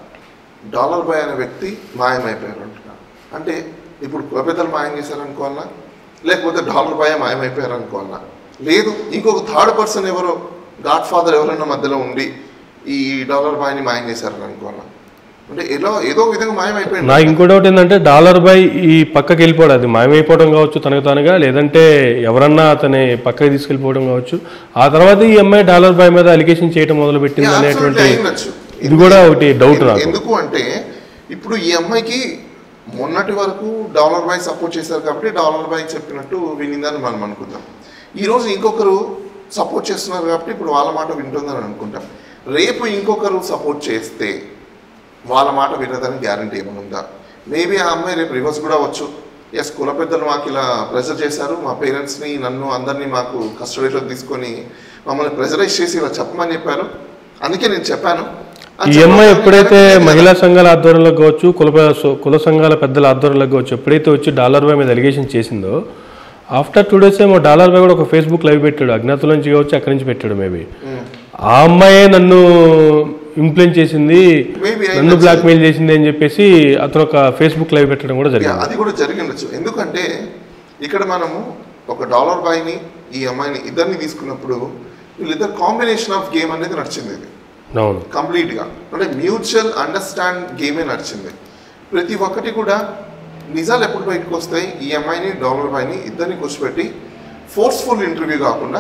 డాలర్ బాయ్ అనే వ్యక్తి మాయమైపోయారు అంటున్నాను అంటే ఇప్పుడు కుల పెద్దలు మాయం చేశారు అనుకోవాలా లేకపోతే డాలర్ బాయ్ మాయమైపోయారు అనుకోవాలా లేదు ఇంకొక థర్డ్ పర్సన్ ఎవరో గాడ్ ఫాదర్ ఎవరైనా మధ్యలో ఉండి ఈ డాలర్ బాయ్ని మాయం చేశారని అనుకోవాలా అంటే ఏదో ఏదో ఒక విధంగా మాయమైపోయింది నాకు ఇంకో డౌట్ ఏంటంటే డాలర్ బై ఈ పక్కకి వెళ్ళిపోవడం అది మాయమైపోవడం కావచ్చు తనకు తానుగా లేదంటే ఎవరన్నా అతని పక్కకి తీసుకెళ్ళిపోవడం కావచ్చు ఆ తర్వాత ఈ అమ్మాయి డాలర్ బాయ్ మీద అలిగేషన్ చేయడం మొదలు పెట్టింది Yeah, absolutely అనేటువంటి అయ్యుండొచ్చు. ఇది కూడా ఒకటి డౌట్ ఎందు- నాకు ఎందుకు అంటే ఇప్పుడు ఈ అమ్మాయికి మొన్నటి వరకు డాలర్ బాయ్ సపోర్ట్ చేశారు కాబట్టి డాలర్ బాయ్ చెప్పినట్టు వినిందని మనం అనుకుందాం ఈ రోజు ఇంకొకరు సపోర్ట్ చేస్తున్నారు కాబట్టి ఇప్పుడు వాళ్ళ మాట వింటుందని అనుకుంటాం రేపు ఇంకొకరు సపోర్ట్ చేస్తే వాళ్ళ మాట వినదని గ్యారంటీ ఏమైనా ఉందా మేబీ ఆ అమ్మాయి రేపు రివర్స్ కూడా అవ్వచ్చు ఎస్ కుల పెద్దలు మాకు ఇలా ప్రెజర్ చేశారు మా పేరెంట్స్ని నన్ను అందరినీ మాకు కస్టడీలో తీసుకొని మమ్మల్ని ప్రెజరైజ్ చేసి ఇలా చెప్పమని చెప్పారు అందుకే నేను చెప్పాను అని ఈ అమ్మాయి చెప్పడం ఎప్పుడైతే guarantee లేదు. మహిళా సంఘాల ఆధ్వర్యంలో కావచ్చు కుల కుల సంఘాల పెద్దల ఆధ్వర్యంలో కావచ్చు ఎప్పుడైతే వచ్చి డాలర్ బై మీద ఎలిగేషన్ చేసిందో ఆఫ్టర్ టూ డేస్ ఏమో డాలర్ బై కూడా ఒక ఫేస్బుక్ లైవ్ పెట్టాడు అజ్ఞాతుల నుంచి కావచ్చు అక్కడి నుంచి పెట్టాడు మేబీ ఆ అమ్మాయే నన్ను ఇంప్లూయెన్స్ చేసింది Maybe నన్ను అయినా బ్లాక్మెయిల్ చేసింది అని చెప్పేసి అతను ఒక ఫేస్బుక్ లైవ్ పెట్టడం కూడా Yeah, జరిగింది అది కూడా జరిగి ఉండొచ్చు ఎందుకంటే ఇక్కడ మనము ఒక డాలర్ బాయ్ని ఈ అమ్మాయిని ఇద్దరిని తీసుకున్నప్పుడు వీళ్ళిద్దరు కాంబినేషన్ ఆఫ్ గేమ్ అనేది నడిచింది ఇది అవును కంప్లీట్గా అంటే మ్యూచువల్ అండర్స్టాండ్ గేమే నడిచింది ప్రతి ఒక్కటి కూడా నిజాలు ఎప్పుడు బయటకు వస్తాయి ఈ అమ్మాయిని డాలర్ బాయ్ని ఇద్దరిని కూర్చోబెట్టి ఫోర్స్ఫుల్ ఇంటర్వ్యూ కాకుండా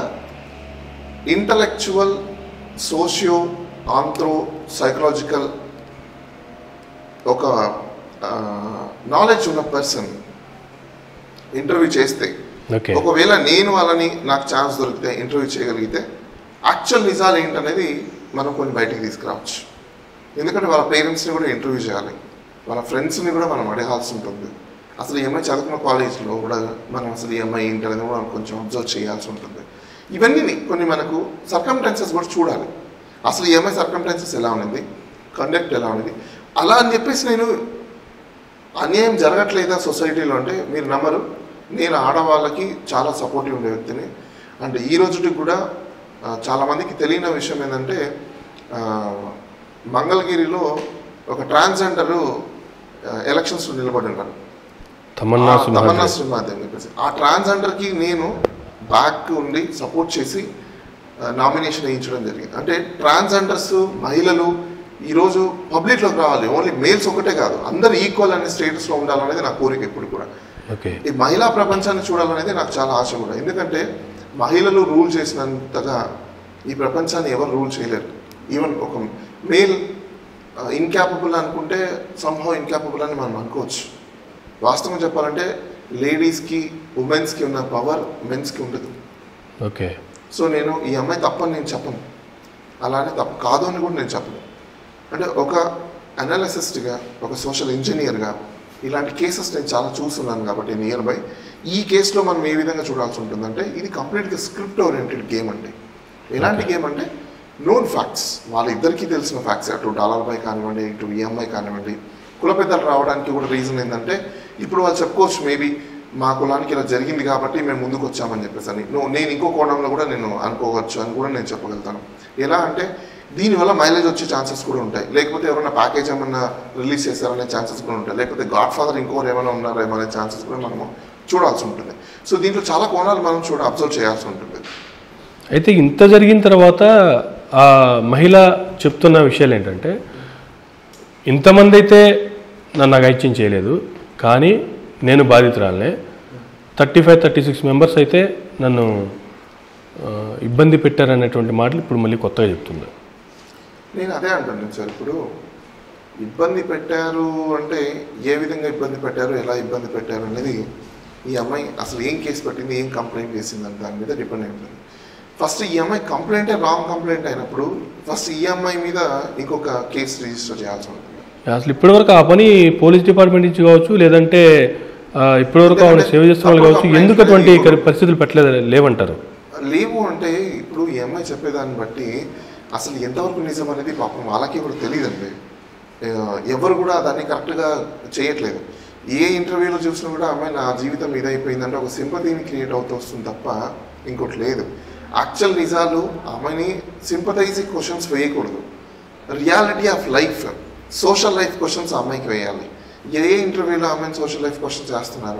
ఇంటలెక్చువల్ సోషియో ఆంథ్రో సైకలాజికల్ ఒక నాలెడ్జ్ ఉన్న పర్సన్ ఇంటర్వ్యూ చేస్తే ఓకే ఒకవేళ నేను వాళ్ళని నాకు ఛాన్స్ దొరికితే ఇంటర్వ్యూ చేయగలిగితే యాక్చువల్ నిజాలు ఏంటనేది మనం కొన్ని బయటికి తీసుకురావచ్చు ఎందుకంటే వాళ్ళ పేరెంట్స్ని కూడా ఇంటర్వ్యూ చేయాలి వాళ్ళ ఫ్రెండ్స్ని కూడా మనం అడగాల్సి ఉంటుంది అసలు ఈ అమ్మాయి చదువుకున్న కాలేజ్లో కూడా మనం అసలు ఈ అమ్మాయి ఏంటి అనేది కూడా మనం కొంచెం అబ్జర్వ్ చేయాల్సి ఉంటుంది ఇవన్నీ కొన్ని మనకు సర్కమ్టెన్సెస్ కూడా చూడాలి అసలు ఈ అమ్మాయి సర్కమ్టెన్సెస్ ఎలా ఉన్నది కండక్ట్ ఎలా ఉన్నది అలా అని చెప్పేసి నేను అన్యాయం జరగట్లేదా సొసైటీలో అంటే మీరు నమ్మరు నేను ఆడవాళ్ళకి చాలా సపోర్టివ్ ఉండే వ్యక్తిని అంటే ఈ రోజుకి కూడా ఆ, చాలా మందికి తెలియని విషయం ఏంటంటే ఆ, మంగళగిరిలో ఒక ట్రాన్స్జెండర్ ఎలక్షన్స్ నిలబడి ఉన్నారు తమన్నా ఆ తమన్నా సింహాద్రి సింహాద్రి అని చెప్పేసి ఆ ట్రాన్స్జెండర్కి నేను బ్యాక్ ఉండి సపోర్ట్ చేసి నామినేషన్ వేయించడం జరిగింది అంటే ట్రాన్స్జెండర్స్ మహిళలు ఈరోజు పబ్లిక్లోకి రావాలి ఓన్లీ మేల్స్ ఒకటే కాదు అందరు ఈక్వల్ అనే స్టేటస్లో ఉండాలనేది నా కోరిక ఇప్పుడు కూడా ఓకే ఈ మహిళా ప్రపంచాన్ని చూడాలనేది నాకు చాలా ఆశ కూడా ఎందుకంటే మహిళలు రూల్ చేసినంతగా ఈ ప్రపంచాన్ని ఎవరు రూల్ చేయలేరు ఈవెన్ ఒక మేల్ ఇన్క్యాపబుల్ అనుకుంటే సంహౌ ఇన్క్యాపబుల్ అని మనం అనుకోవచ్చు వాస్తవం చెప్పాలంటే లేడీస్కి ఉమెన్స్కి ఉన్న పవర్ మెన్స్కి ఉండదు ఓకే సో నేను ఈ అమ్మాయి తప్పని నేను చెప్పను అలానే తప్పు కాదు అని కూడా నేను చెప్పను అంటే ఒక అనాలిసిస్ట్గా ఒక సోషల్ ఇంజనీర్గా ఇలాంటి కేసెస్ నేను చాలా చూస్తున్నాను కాబట్టి నియర్ బై ఈ కేసులో మనం ఏ విధంగా చూడాల్సి ఉంటుందంటే ఇది కంప్లీట్గా స్క్రిప్ట్ ఓరియంటెడ్ గేమ్ అండి ఎలాంటి గేమ్ అంటే నోన్ ఫ్యాక్ట్స్ వాళ్ళిద్దరికీ తెలిసిన ఫ్యాక్ట్స్ అటు డాలర్ బై కానివ్వండి ఇటు ఈఎంఐ కానివ్వండి కుల పెద్దలు రావడానికి కూడా రీజన్ ఏంటంటే ఇప్పుడు వాళ్ళు చెప్పుకోవచ్చు మేబీ మా కులానికి ఇలా జరిగింది కాబట్టి మేము ముందుకు వచ్చామని చెప్పేసి అని నువ్వు నేను ఇంకో కోణంలో కూడా నేను అనుకోవచ్చు అని కూడా నేను చెప్పగలుగుతాను ఎలా అంటే దీనివల్ల మైలేజ్ వచ్చే ఛాన్సెస్ కూడా ఉంటాయి లేకపోతే ఎవరైనా ప్యాకేజ్ ఏమన్నా రిలీజ్ చేశారనే ఛాన్సెస్ కూడా ఉంటాయి లేకపోతే గాడ్ ఫాదర్ ఇంకోరు ఏమైనా ఉన్నారేమో అనే ఛాన్సెస్ కూడా మనము చూడాల్సి ఉంటుంది సో దీంట్లో చాలా కోణాలు మనం చూడ అబ్జర్వ్ చేయాల్సి ఉంటుంది అయితే ఇంత జరిగిన తర్వాత ఆ మహిళ చెప్తున్న విషయాలు ఏంటంటే ఇంతమంది అయితే నన్ను అగైత్యం చేయలేదు కానీ నేను బాధితురాలనే thirty five thirty six members అయితే నన్ను ఆ, ఇబ్బంది పెట్టారనేటువంటి మాటలు ఇప్పుడు మళ్ళీ కొత్తగా చెప్తుంది నేను అదే అంటున్నాను సార్ ఇప్పుడు ఇబ్బంది పెట్టారు అంటే ఏ విధంగా ఇబ్బంది పెట్టారు ఎలా ఇబ్బంది పెట్టారు అనేది ఈ అమ్మాయి అసలు ఏం కేసు పెట్టింది ఏం కంప్లైంట్ చేసింది అని దాని మీద డిపెండ్ అయి ఉంటుంది ఫస్ట్ ఈ అమ్మాయి కంప్లైంటే రాంగ్ కంప్లైంట్ అయినప్పుడు ఫస్ట్ ఈ అమ్మాయి మీద ఇంకొక కేసు రిజిస్టర్ చేయాల్సి ఉంటుంది అసలు ఇప్పటివరకు ఆ పని పోలీస్ డిపార్ట్మెంట్ నుంచి కావచ్చు లేదంటే ఆ, ఇప్పటివరకు ఆవిడ సేవ చేస్తున్న వాళ్ళు కావచ్చు ఎందుకు అటువంటి కరి- పరిస్థితులు పెట్టలేదు లేవంటారు లేవు అంటే ఇప్పుడు ఈ అమ్మాయి చెప్పేదాన్ని బట్టి అసలు ఎంతవరకు నిజం అనేది పాపం వాళ్ళకి కూడా తెలియదండి ఆ, ఎవరు కూడా దాన్ని కరెక్ట్గా చేయట్లేదు ఏ ఇంటర్వ్యూలో చూసినా కూడా అమ్మాయి నా జీవితం ఇదైపోయిందంటే ఒక సింపతిని క్రియేట్ అవుతూ వస్తుంది తప్ప ఇంకోటి లేదు యాక్చువల్ నిజాలు ఆ అమ్మాయిని సింపథైజింగ్ క్వశ్చన్స్ వేయకూడదు reality of life social life questions ఆ అమ్మాయికి వేయాలి ఏ ఇంటర్వ్యూలో అమ్మాయిని సోషల్ లైఫ్ క్వశ్చన్స్ చేస్తున్నారు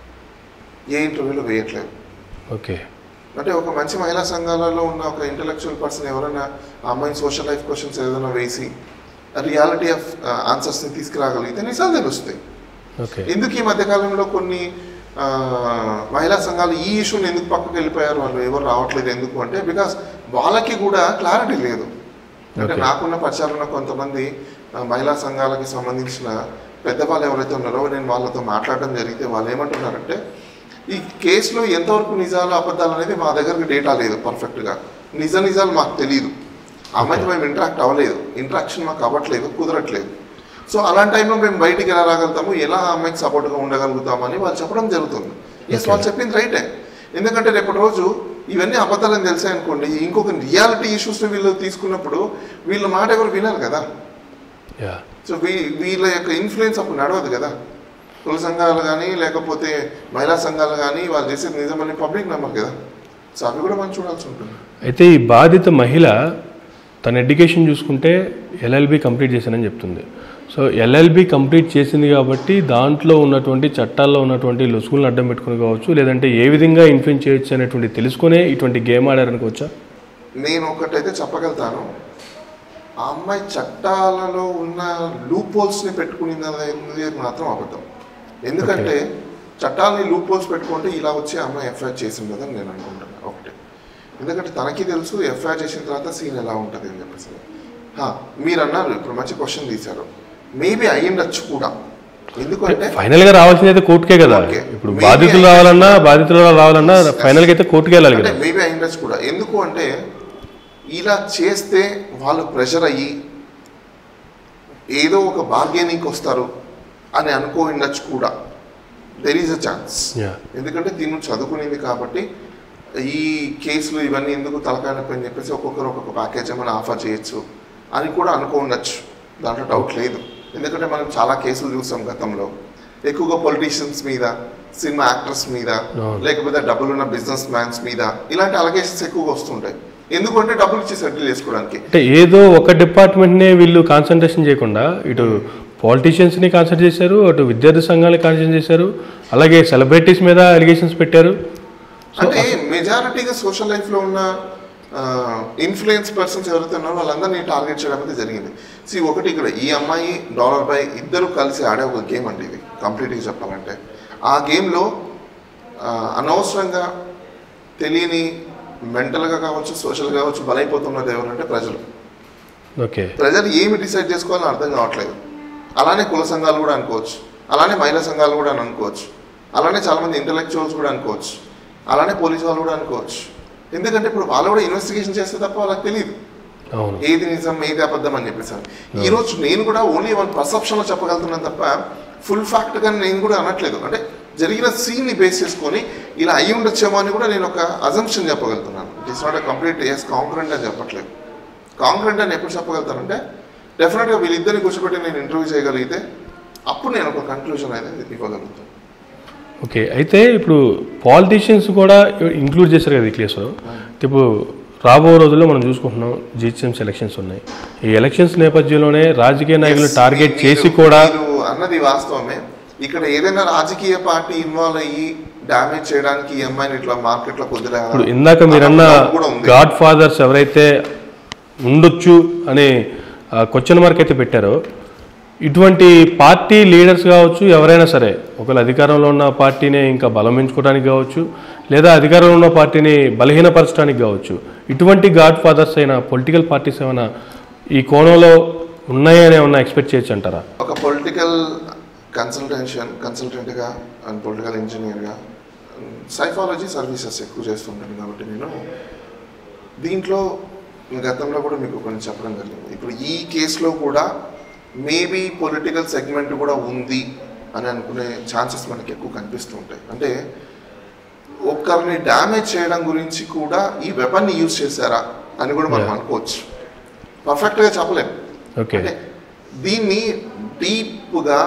ఏ ఇంటర్వ్యూలో వేయట్లేదు ఓకే అంటే ఒక మంచి మహిళా సంఘాలలో ఉన్న ఒక ఇంటలెక్చువల్ పర్సన్ ఎవరైనా ఆ అమ్మాయిని సోషల్ లైఫ్ క్వశ్చన్స్ ఏదైనా వేసి రియాలిటీ ఆఫ్ ఆన్సర్స్ని తీసుకురాగలిగితే నిజాలు తెలుస్తాయి ఓకే ఎందుకు ఈ మధ్యకాలంలో కొన్ని ఆ, మహిళా సంఘాలు ఈ ఇష్యూని ఎందుకు పక్కకు వెళ్ళిపోయారు వాళ్ళు ఎవరు రావట్లేదు ఎందుకు అంటే బికాస్ వాళ్ళకి కూడా క్లారిటీ లేదు అంటే Okay. నాకున్న పరిచయాలు ఉన్న కొంతమంది ఆ, మహిళా సంఘాలకి సంబంధించిన పెద్దవాళ్ళు ఎవరైతే ఉన్నారో నేను వాళ్ళతో మాట్లాడడం జరిగితే వాళ్ళు ఏమంటున్నారంటే ఈ కేసులో ఎంతవరకు నిజాలు అబద్ధాలు అనేది మా దగ్గరకు డేటా లేదు పర్ఫెక్ట్గా నిజ నిజాలు మాకు తెలియదు అమ్మాయితో మేము ఇంటరాక్ట్ అవ్వలేదు ఇంటరాక్షన్ మాకు అవ్వట్లేదు కుదరట్లేదు సో అలాంటి టైంలో మేము బయటికి ఎలా రాగలుగుతాము ఎలా ఆ అమ్మాయికి సపోర్ట్గా ఉండగలుగుతామని వాళ్ళు చెప్పడం జరుగుతుంది ఎస్ వాళ్ళు చెప్పింది రైటే ఎందుకంటే రేపటి రోజు ఇవన్నీ అబద్ధాలని తెలిసాయి అనుకోండి ఇంకొక రియాలిటీ ఇష్యూస్ని వీళ్ళు తీసుకున్నప్పుడు వీళ్ళ మాట ఎవరు వినరు కదా యా సో వీ వీళ్ళ యొక్క ఇన్ఫ్లుయెన్స్ అప్పుడు నడవదు కదా కుల సంఘాలు కానీ లేకపోతే మహిళా సంఘాలు కానీ వాళ్ళు చేసేది నిజమని పబ్లిక్ నమ్మరు కదా సో అవి కూడా మనం చూడాల్సి ఉంటుంది అయితే ఈ బాధిత మహిళ తన ఎడ్యుకేషన్ చూసుకుంటే ఎల్ఎల్బి కంప్లీట్ చేశానని చెప్తుంది సో ఎల్ఎల్బి కంప్లీట్ చేసింది కాబట్టి దాంట్లో ఉన్నటువంటి చట్టాల్లో ఉన్నటువంటి లొసుగులను అడ్డం పెట్టుకుని కావచ్చు లేదంటే ఏ విధంగా ఇన్ఫ్లుయెన్స్ చేయొచ్చు అనేటువంటి తెలుసుకునే ఇటువంటి గేమ్ ఆడారనుకోవచ్చా నేను ఒకటైతే చెప్పగలుగుతాను ఆ అమ్మాయి చట్టాలలో ఉన్న లూప్ ని పెట్టుకునింది అనేది మాత్రం అబద్ధం ఎందుకంటే చట్టాలని లూప్ హోల్స్ పెట్టుకుంటే ఇలా వచ్చి ఆ అమ్మాయి ఎఫ్ఐఆర్ చేసి ఉండదని నేను అనుకుంటున్నాను ఒకటి ఎందుకంటే తనకి తెలుసు ఎఫ్ఐఆర్ చేసిన తర్వాత సీన్ ఎలా ఉంటుంది అని చెప్పేసి హా, మీరు అన్నారు ఇప్పుడు మంచి క్వశ్చన్ తీశారు మేబీ అయ్యిండొచ్చు కూడా ఎందుకంటే ఫైనల్ గా రావాల్సింది అయితే కోర్టుకే కదా Okay. ఇప్పుడు Maybe బాధితులు I- రావాలన్నా బాధితులు రావాలన్నా ఫైనల్ గా అయితే కోర్టుకే వెళ్ళాలి అంటే కదా మేబీ అయ్యిండొచ్చు కూడా ఎందుకు అంటే ఇలా చేస్తే వాళ్ళు ప్రెషర్ అయ్యి ఏదో ఒక బార్గెనింగ్కి వస్తారు అని అనుకో ఉండొచ్చు కూడా there is a chance Yeah. ఎందుకంటే దీన్ని చదువుకునేది కాబట్టి ఈ కేసులు ఇవన్నీ ఎందుకు తలకాయనొప్పి అని చెప్పేసి ఒక్కొక్కరు ఒక్కొక్క ప్యాకేజ్ ఏమైనా ఆఫర్ చేయొచ్చు అని కూడా అనుకో ఉండొచ్చు దాంట్లో డౌట్ లేదు ఎందుకంటే మనం చాలా కేసులు చూసాం గతంలో ఎక్కువగా పొలిటీషియన్స్ మీద సినిమా యాక్టర్స్ మీద అవును. లేకపోతే డబ్బులున్న బిజినెస్ మ్యాన్స్ మీద ఇలాంటి అలగేషన్స్ ఎక్కువగా వస్తుంటాయి ఎందుకంటే డబ్బులు ఇచ్చి సెటిల్ చేసుకోవడానికి అంటే ఏదో ఒక డిపార్ట్మెంట్నే వీళ్ళు కాన్సన్ట్రేషన్ చేయకుండా ఇటు పాలిటీషియన్స్ని కాన్సన్ట్రేట్ చేశారు అటు విద్యార్థి సంఘాలని కాన్సన్ట్రేట్ చేశారు అలాగే సెలబ్రిటీస్ మీద అలిగేషన్స్ పెట్టారు అంటే మెజారిటీగా సోషల్ లైఫ్లో ఉన్న ఇన్ఫ్లుయెన్స్ పర్సన్స్ ఎవరైతే ఉన్నారో వాళ్ళందరినీ టార్గెట్ చేయడం అయితే జరిగింది సి ఒకటి ఇక్కడ ఈ అమ్మాయి డాలర్ బై ఇద్దరు కలిసి ఆడే ఒక గేమ్ అండి ఇది కంప్లీట్గా చెప్పాలంటే ఆ గేమ్లో అనవసరంగా తెలియని మెంటల్గా కావచ్చు సోషల్గా కావచ్చు బలైపోతున్నది ఎవరంటే ప్రజలు ఓకే ప్రజలు ఏమి డిసైడ్ చేసుకోవాలని అర్థం కావట్లేదు అలానే కుల సంఘాలు కూడా అనుకోవచ్చు అలానే మహిళా సంఘాలు కూడా అని అనుకోవచ్చు అలానే చాలామంది ఇంటలెక్చువల్స్ కూడా అనుకోవచ్చు అలానే పోలీసు వాళ్ళు కూడా అనుకోవచ్చు ఎందుకంటే ఇప్పుడు వాళ్ళు కూడా ఇన్వెస్టిగేషన్ చేస్తే తప్ప వాళ్ళకి తెలియదు అవును ఏది నిజం ఏది అబద్ధం అని చెప్పేసి ఈ రోజు నేను కూడా ఓన్లీ వన్ పర్సెప్షన్లో చెప్పగలుగుతున్నాను తప్ప ఫుల్ ఫ్యాక్ట్గా నేను కూడా అనట్లేదు అంటే జరిగిన సీన్ని బేస్ చేసుకొని ఇలా అయి ఉండొచ్చేమో అని కూడా నేను ఒక అజంప్షన్ చెప్పగలుగుతున్నాను it is not complete as concrete అని చెప్పట్లేదు కాంక్రెంట్ అని ఎప్పుడు చెప్పగలుగుతానంటే డెఫినెట్గా వీళ్ళిద్దరిని కూర్చోబెట్టి నేను ఇంటర్వ్యూ చేయగలిగితే అప్పుడు నేను ఒక కన్క్లూజన్ అనేది ఇవ్వగలుగుతాను ఓకే అయితే ఇప్పుడు పాలిటీషియన్స్ కూడా ఇంక్లూడ్ చేశారు కదా ఈ కేసులో ఇప్పుడు రాబో రోజుల్లో మనం చూసుకుంటున్నాం జిహెచ్ఎంసీ ఎలక్షన్స్ ఉన్నాయి ఈ ఎలక్షన్స్ నేపథ్యంలోనే రాజకీయ నాయకులు Yes, టార్గెట్ మీరు- చేసి కూడా మీరు అన్నది వాస్తవమే ఇక్కడ ఏదైనా రాజకీయ పార్టీ ఇన్వాల్వ్ అయ్యి డ్యామేజ్ చేయడానికి ఈ అమ్మాయిని ఇట్లా మార్కెట్ లో కుదిరా ఇప్పుడు ఇందాక మీరన్న కూడా ఉంది గాడ్ ఫాదర్స్ ఎవరైతే ఉండొచ్చు అనే క్వశ్చన్ మార్క్ అయితే పెట్టారో ఇటువంటి పార్టీ లీడర్స్ కావచ్చు ఎవరైనా సరే ఒకవేళ అధికారంలో ఉన్న పార్టీని ఇంకా బలమించుకోవడానికి కావచ్చు లేదా అధికారంలో ఉన్న పార్టీని బలహీనపరచడానికి కావచ్చు ఇటువంటి గాడ్ ఫాదర్స్ అయిన పొలిటికల్ పార్టీస్ ఏమైనా ఈ కోణంలో ఉన్నాయని ఏమన్నా ఎక్స్పెక్ట్ చేయొచ్చు అంటారా ఒక పొలిటికల్ కన్సల్టేషన్ కన్సల్టెంట్గా అండ్ పొలిటికల్ ఇంజనీర్గా సైకాలజీ సర్వీసెస్ ఎక్కువ చేస్తుంటాను కాబట్టి నేను దీంట్లో గతంలో కూడా మీకు కొన్ని చెప్పడం జరిగింది ఇప్పుడు ఈ కేసులో కూడా మేబీ పొలిటికల్ సెగ్మెంట్ కూడా ఉంది అని అనుకునే ఛాన్సెస్ మనకి ఎక్కువ కనిపిస్తూ ఉంటాయి అంటే ఒక్కరిని డ్యామేజ్ చేయడం గురించి కూడా ఈ వెపన్ని యూజ్ చేశారా అని కూడా మనం Yeah. అనుకోవచ్చు పర్ఫెక్ట్గా చెప్పలేము ఓకే అంటే దీన్ని డీప్గా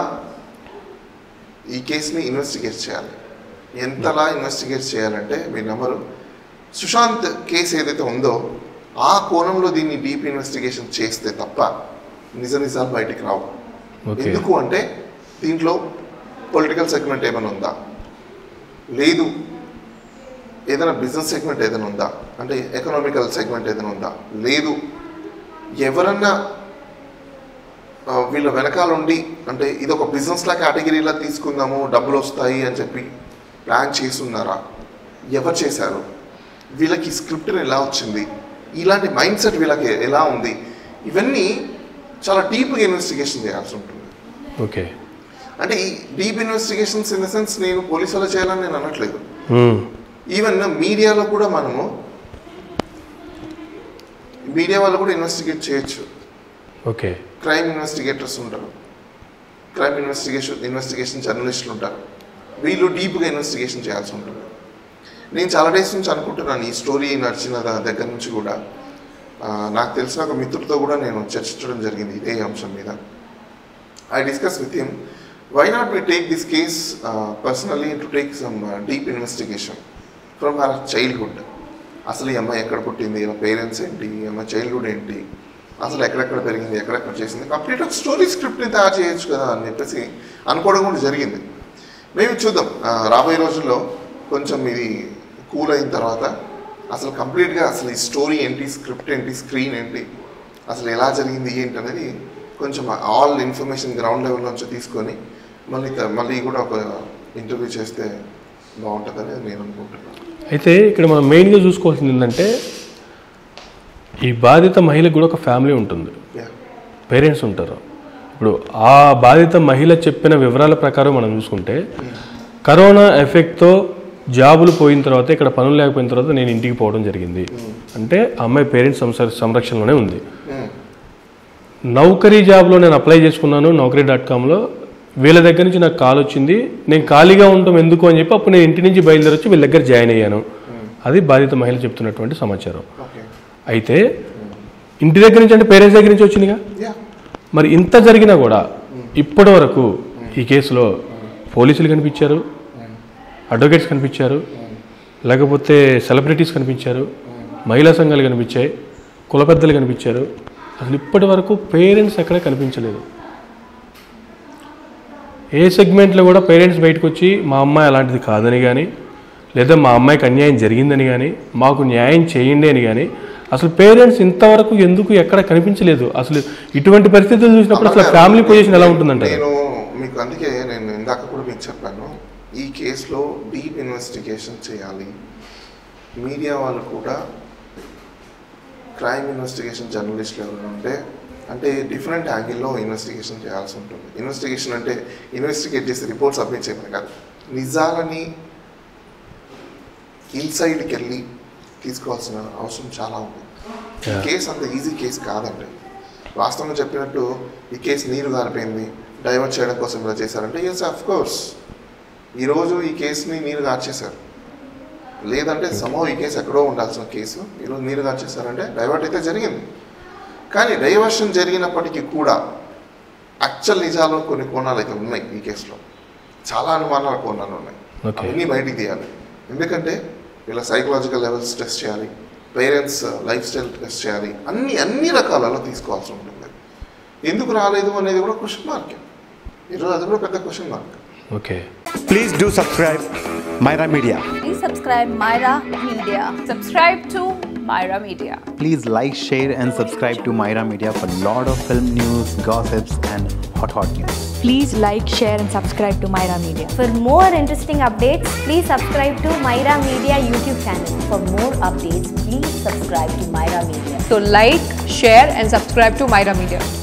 ఈ కేసుని ఇన్వెస్టిగేట్ చేయాలి ఎంతలా ఇన్వెస్టిగేట్ చేయాలంటే మీ నెంబరు సుశాంత్ కేసు ఏదైతే ఉందో ఆ కోణంలో దీన్ని డీప్ ఇన్వెస్టిగేషన్ చేస్తే తప్ప నిజ నిజాలు బయటికి రావు ఓకే ఎందుకు అంటే దీంట్లో పొలిటికల్ సెగ్మెంట్ ఏమైనా ఉందా లేదు ఏదైనా బిజినెస్ సెగ్మెంట్ ఏదైనా ఉందా అంటే ఎకనామికల్ సెగ్మెంట్ ఏదైనా ఉందా లేదు ఎవరన్నా ఆ, వీళ్ళ వెనకాల ఉండి అంటే ఇది ఒక బిజినెస్లా కేటగిరీలా తీసుకుందాము డబ్బులు వస్తాయి అని చెప్పి ప్లాన్ చేస్తున్నారా ఎవరు చేశారు వీళ్ళకి స్క్రిప్ట్ ఎలా వచ్చింది ఇలాంటి మైండ్ సెట్ వీళ్ళకి ఎలా ఉంది ఇవన్నీ చాలా డీప్గా ఇన్వెస్టిగేషన్ చేయాల్సి ఉంటుంది ఓకే అంటే ఈ deep investigations in the sense నేను పోలీసు వాళ్ళు చేయాలని నేను అనట్లేదు మ్మ్. ఈవెన్ మీడియాలో కూడా మనము మీడియా వాళ్ళు కూడా ఇన్వెస్టిగేట్ చేయొచ్చు ఓకే క్రైమ్ ఇన్వెస్టిగేటర్స్ ఉంటారు క్రైమ్ ఇన్వెస్టిగేషన్ ఇన్వెస్టిగేషన్ జర్నలిస్టులు ఉంటారు వీళ్ళు డీప్గా ఇన్వెస్టిగేషన్ చేయాల్సి ఉంటుంది నేను చాలా డేస్ నుంచి అనుకుంటున్నాను ఈ స్టోరీ నడిచిన ద- దగ్గర నుంచి కూడా ఆ, నాకు తెలిసిన ఒక మిత్రుడితో కూడా నేను చర్చించడం జరిగింది ఇదే అంశం మీద I discuss with him why not we take this case personally to take some deep investigation from her childhood అసలు ఈ అమ్మాయి ఎక్కడ పుట్టింది ఈమె పేరెంట్స్ ఏంటి ఈ అమ్మాయి చైల్డ్హుడ్ ఏంటి అసలు ఎక్కడెక్కడ పెరిగింది ఎక్కడెక్కడ చేసింది కంప్లీట్ ఒక స్టోరీ స్క్రిప్ట్ని తయారు చేయొచ్చు కదా అని చెప్పేసి అనుకోవడం కూడా జరిగింది మేము చూద్దాం ఆ, రాబోయే రోజుల్లో కొంచెం ఇది కూల్ అయిన తర్వాత అసలు కంప్లీట్గా అసలు ఈ స్టోరీ ఏంటి స్క్రిప్ట్ ఏంటి స్క్రీన్ ఏంటి అసలు ఎలా జరిగింది ఏంటి అనేది కొంచెం ఆల్ ఇన్ఫర్మేషన్ గ్రౌండ్ లెవెల్ నుంచి తీసుకొని మళ్ళీ త- మళ్ళీ కూడా ఒక ఇంటర్వ్యూ చేస్తే బాగుంటుందని నేను అనుకుంటున్నాను అయితే ఇక్కడ మనం మెయిన్గా చూసుకోవాల్సింది ఏంటంటే ఈ బాధిత మహిళకు కూడా ఒక ఫ్యామిలీ ఉంటుంది యా పేరెంట్స్ ఉంటారు ఇప్పుడు ఆ బాధిత మహిళ చెప్పిన వివరాల ప్రకారం మనం చూసుకుంటే కరోనా ఎఫెక్ట్తో జాబులు పోయిన తర్వాత ఇక్కడ పనులు లేకపోయిన తర్వాత నేను ఇంటికి పోవడం జరిగింది అంటే ఆ అమ్మాయి పేరెంట్స్ సంస- సంరక్షణలోనే ఉంది నౌకరీ జాబ్లో నేను అప్లై చేసుకున్నాను నౌకరీ డాట్ కామ్లో వీళ్ళ దగ్గర నుంచి నాకు కాల్ వచ్చింది నేను ఖాళీగా ఉండటం ఎందుకు అని చెప్పి అప్పుడు నేను ఇంటి నుంచి బయలుదేరి వచ్చి వీళ్ళ దగ్గర జాయిన్ అయ్యాను అది బాధిత మహిళ చెప్తున్నటువంటి సమాచారం ఓకే అయితే ఇంటి దగ్గర నుంచి అంటే పేరెంట్స్ దగ్గర నుంచి వచ్చిందిగా యా మరి ఇంత జరిగినా కూడా ఇప్పటి వరకు ఈ కేసులో పోలీసులు కనిపించారు అడ్వకేట్స్ కనిపించారు లేకపోతే సెలబ్రిటీస్ కనిపించారు మహిళా సంఘాలు కనిపించాయి కుల పెద్దలు కనిపించారు అసలు ఇప్పటి వరకు పేరెంట్స్ ఎక్కడ కనిపించలేదు ఏ సెగ్మెంట్లో కూడా పేరెంట్స్ బయటకు వచ్చి మా అమ్మాయి అలాంటిది కాదని కానీ లేదా మా అమ్మాయికి అన్యాయం జరిగిందని కానీ మాకు న్యాయం చేయండి అని కానీ అసలు పేరెంట్స్ ఇంతవరకు ఎందుకు ఎక్కడ కనిపించలేదు అసలు ఇటువంటి పరిస్థితులు చూసినప్పుడు అసలు ఫ్యామిలీ పొజిషన్ ఎలా ఉంటుందంటే నేను మీకు అందుకే నేను ఇందాక కూడా మీకు చెప్పాను ఈ కేసులో డీప్ ఇన్వెస్టిగేషన్ చేయాలి మీడియా వాళ్ళు కూడా క్రైమ్ ఇన్వెస్టిగేషన్ జర్నలిస్టులు ఎవరైనా ఉంటే అంటే డిఫరెంట్ యాంగిల్లో ఇన్వెస్టిగేషన్ చేయాల్సి ఉంటుంది ఇన్వెస్టిగేషన్ అంటే ఇన్వెస్టిగేట్ చేసి రిపోర్ట్ సబ్మిట్ చేయమని కాదు నిజాలని ఇన్సైడ్కి వెళ్ళి తీసుకోవాల్సిన అవసరం చాలా ఉంది ఈ Yeah. కేసు అంత ఈజీ కేసు కాదండి వాస్తవంగా చెప్పినట్టు ఈ కేసు నీరు గారిపోయింది డైవర్ట్ చేయడం కోసం ఇలా చేశారంటే ఎస్ అఫ్ కోర్స్ ఈరోజు ఈ కేసుని నీరు గార్చేశారు లేదంటే సమో ఈ కేసు ఎక్కడో ఉండాల్సిన కేసు ఈరోజు నీరు గార్చేశారంటే డైవర్ట్ అయితే జరిగింది కానీ డైవర్షన్ జరిగినప్పటికీ కూడా యాక్చువల్ నిజాలు కొన్ని కోణాలు అయితే ఉన్నాయి ఈ కేసులో చాలా అనుమానాల కోణాలు ఉన్నాయి Okay. అవన్నీ బయటికి తీయాలి ఎందుకంటే వీళ్ళ సైకలాజికల్ లెవెల్స్ టెస్ట్ చేయాలి పేరెంట్స్ లైఫ్ స్టైల్ టెస్ట్ చేయాలి అన్ని అన్ని రకాలలో తీసుకోవాల్సి ఉంటుంది ఎందుకు రాలేదు అనేది కూడా క్వశ్చన్ మార్క్ ఈరోజు అది కూడా పెద్ద question mark okay Please do subscribe Myra Media. Please subscribe Myra Media. Subscribe to Myra Media. Please like, share, and subscribe to Myra Media for lot of film news, gossips, and hot hot news. Please like, share, and subscribe to Myra Media. For more interesting updates, please subscribe to Myra Media YouTube channel. For more updates, please subscribe to Myra Media. So like, share and subscribe to Myra Media.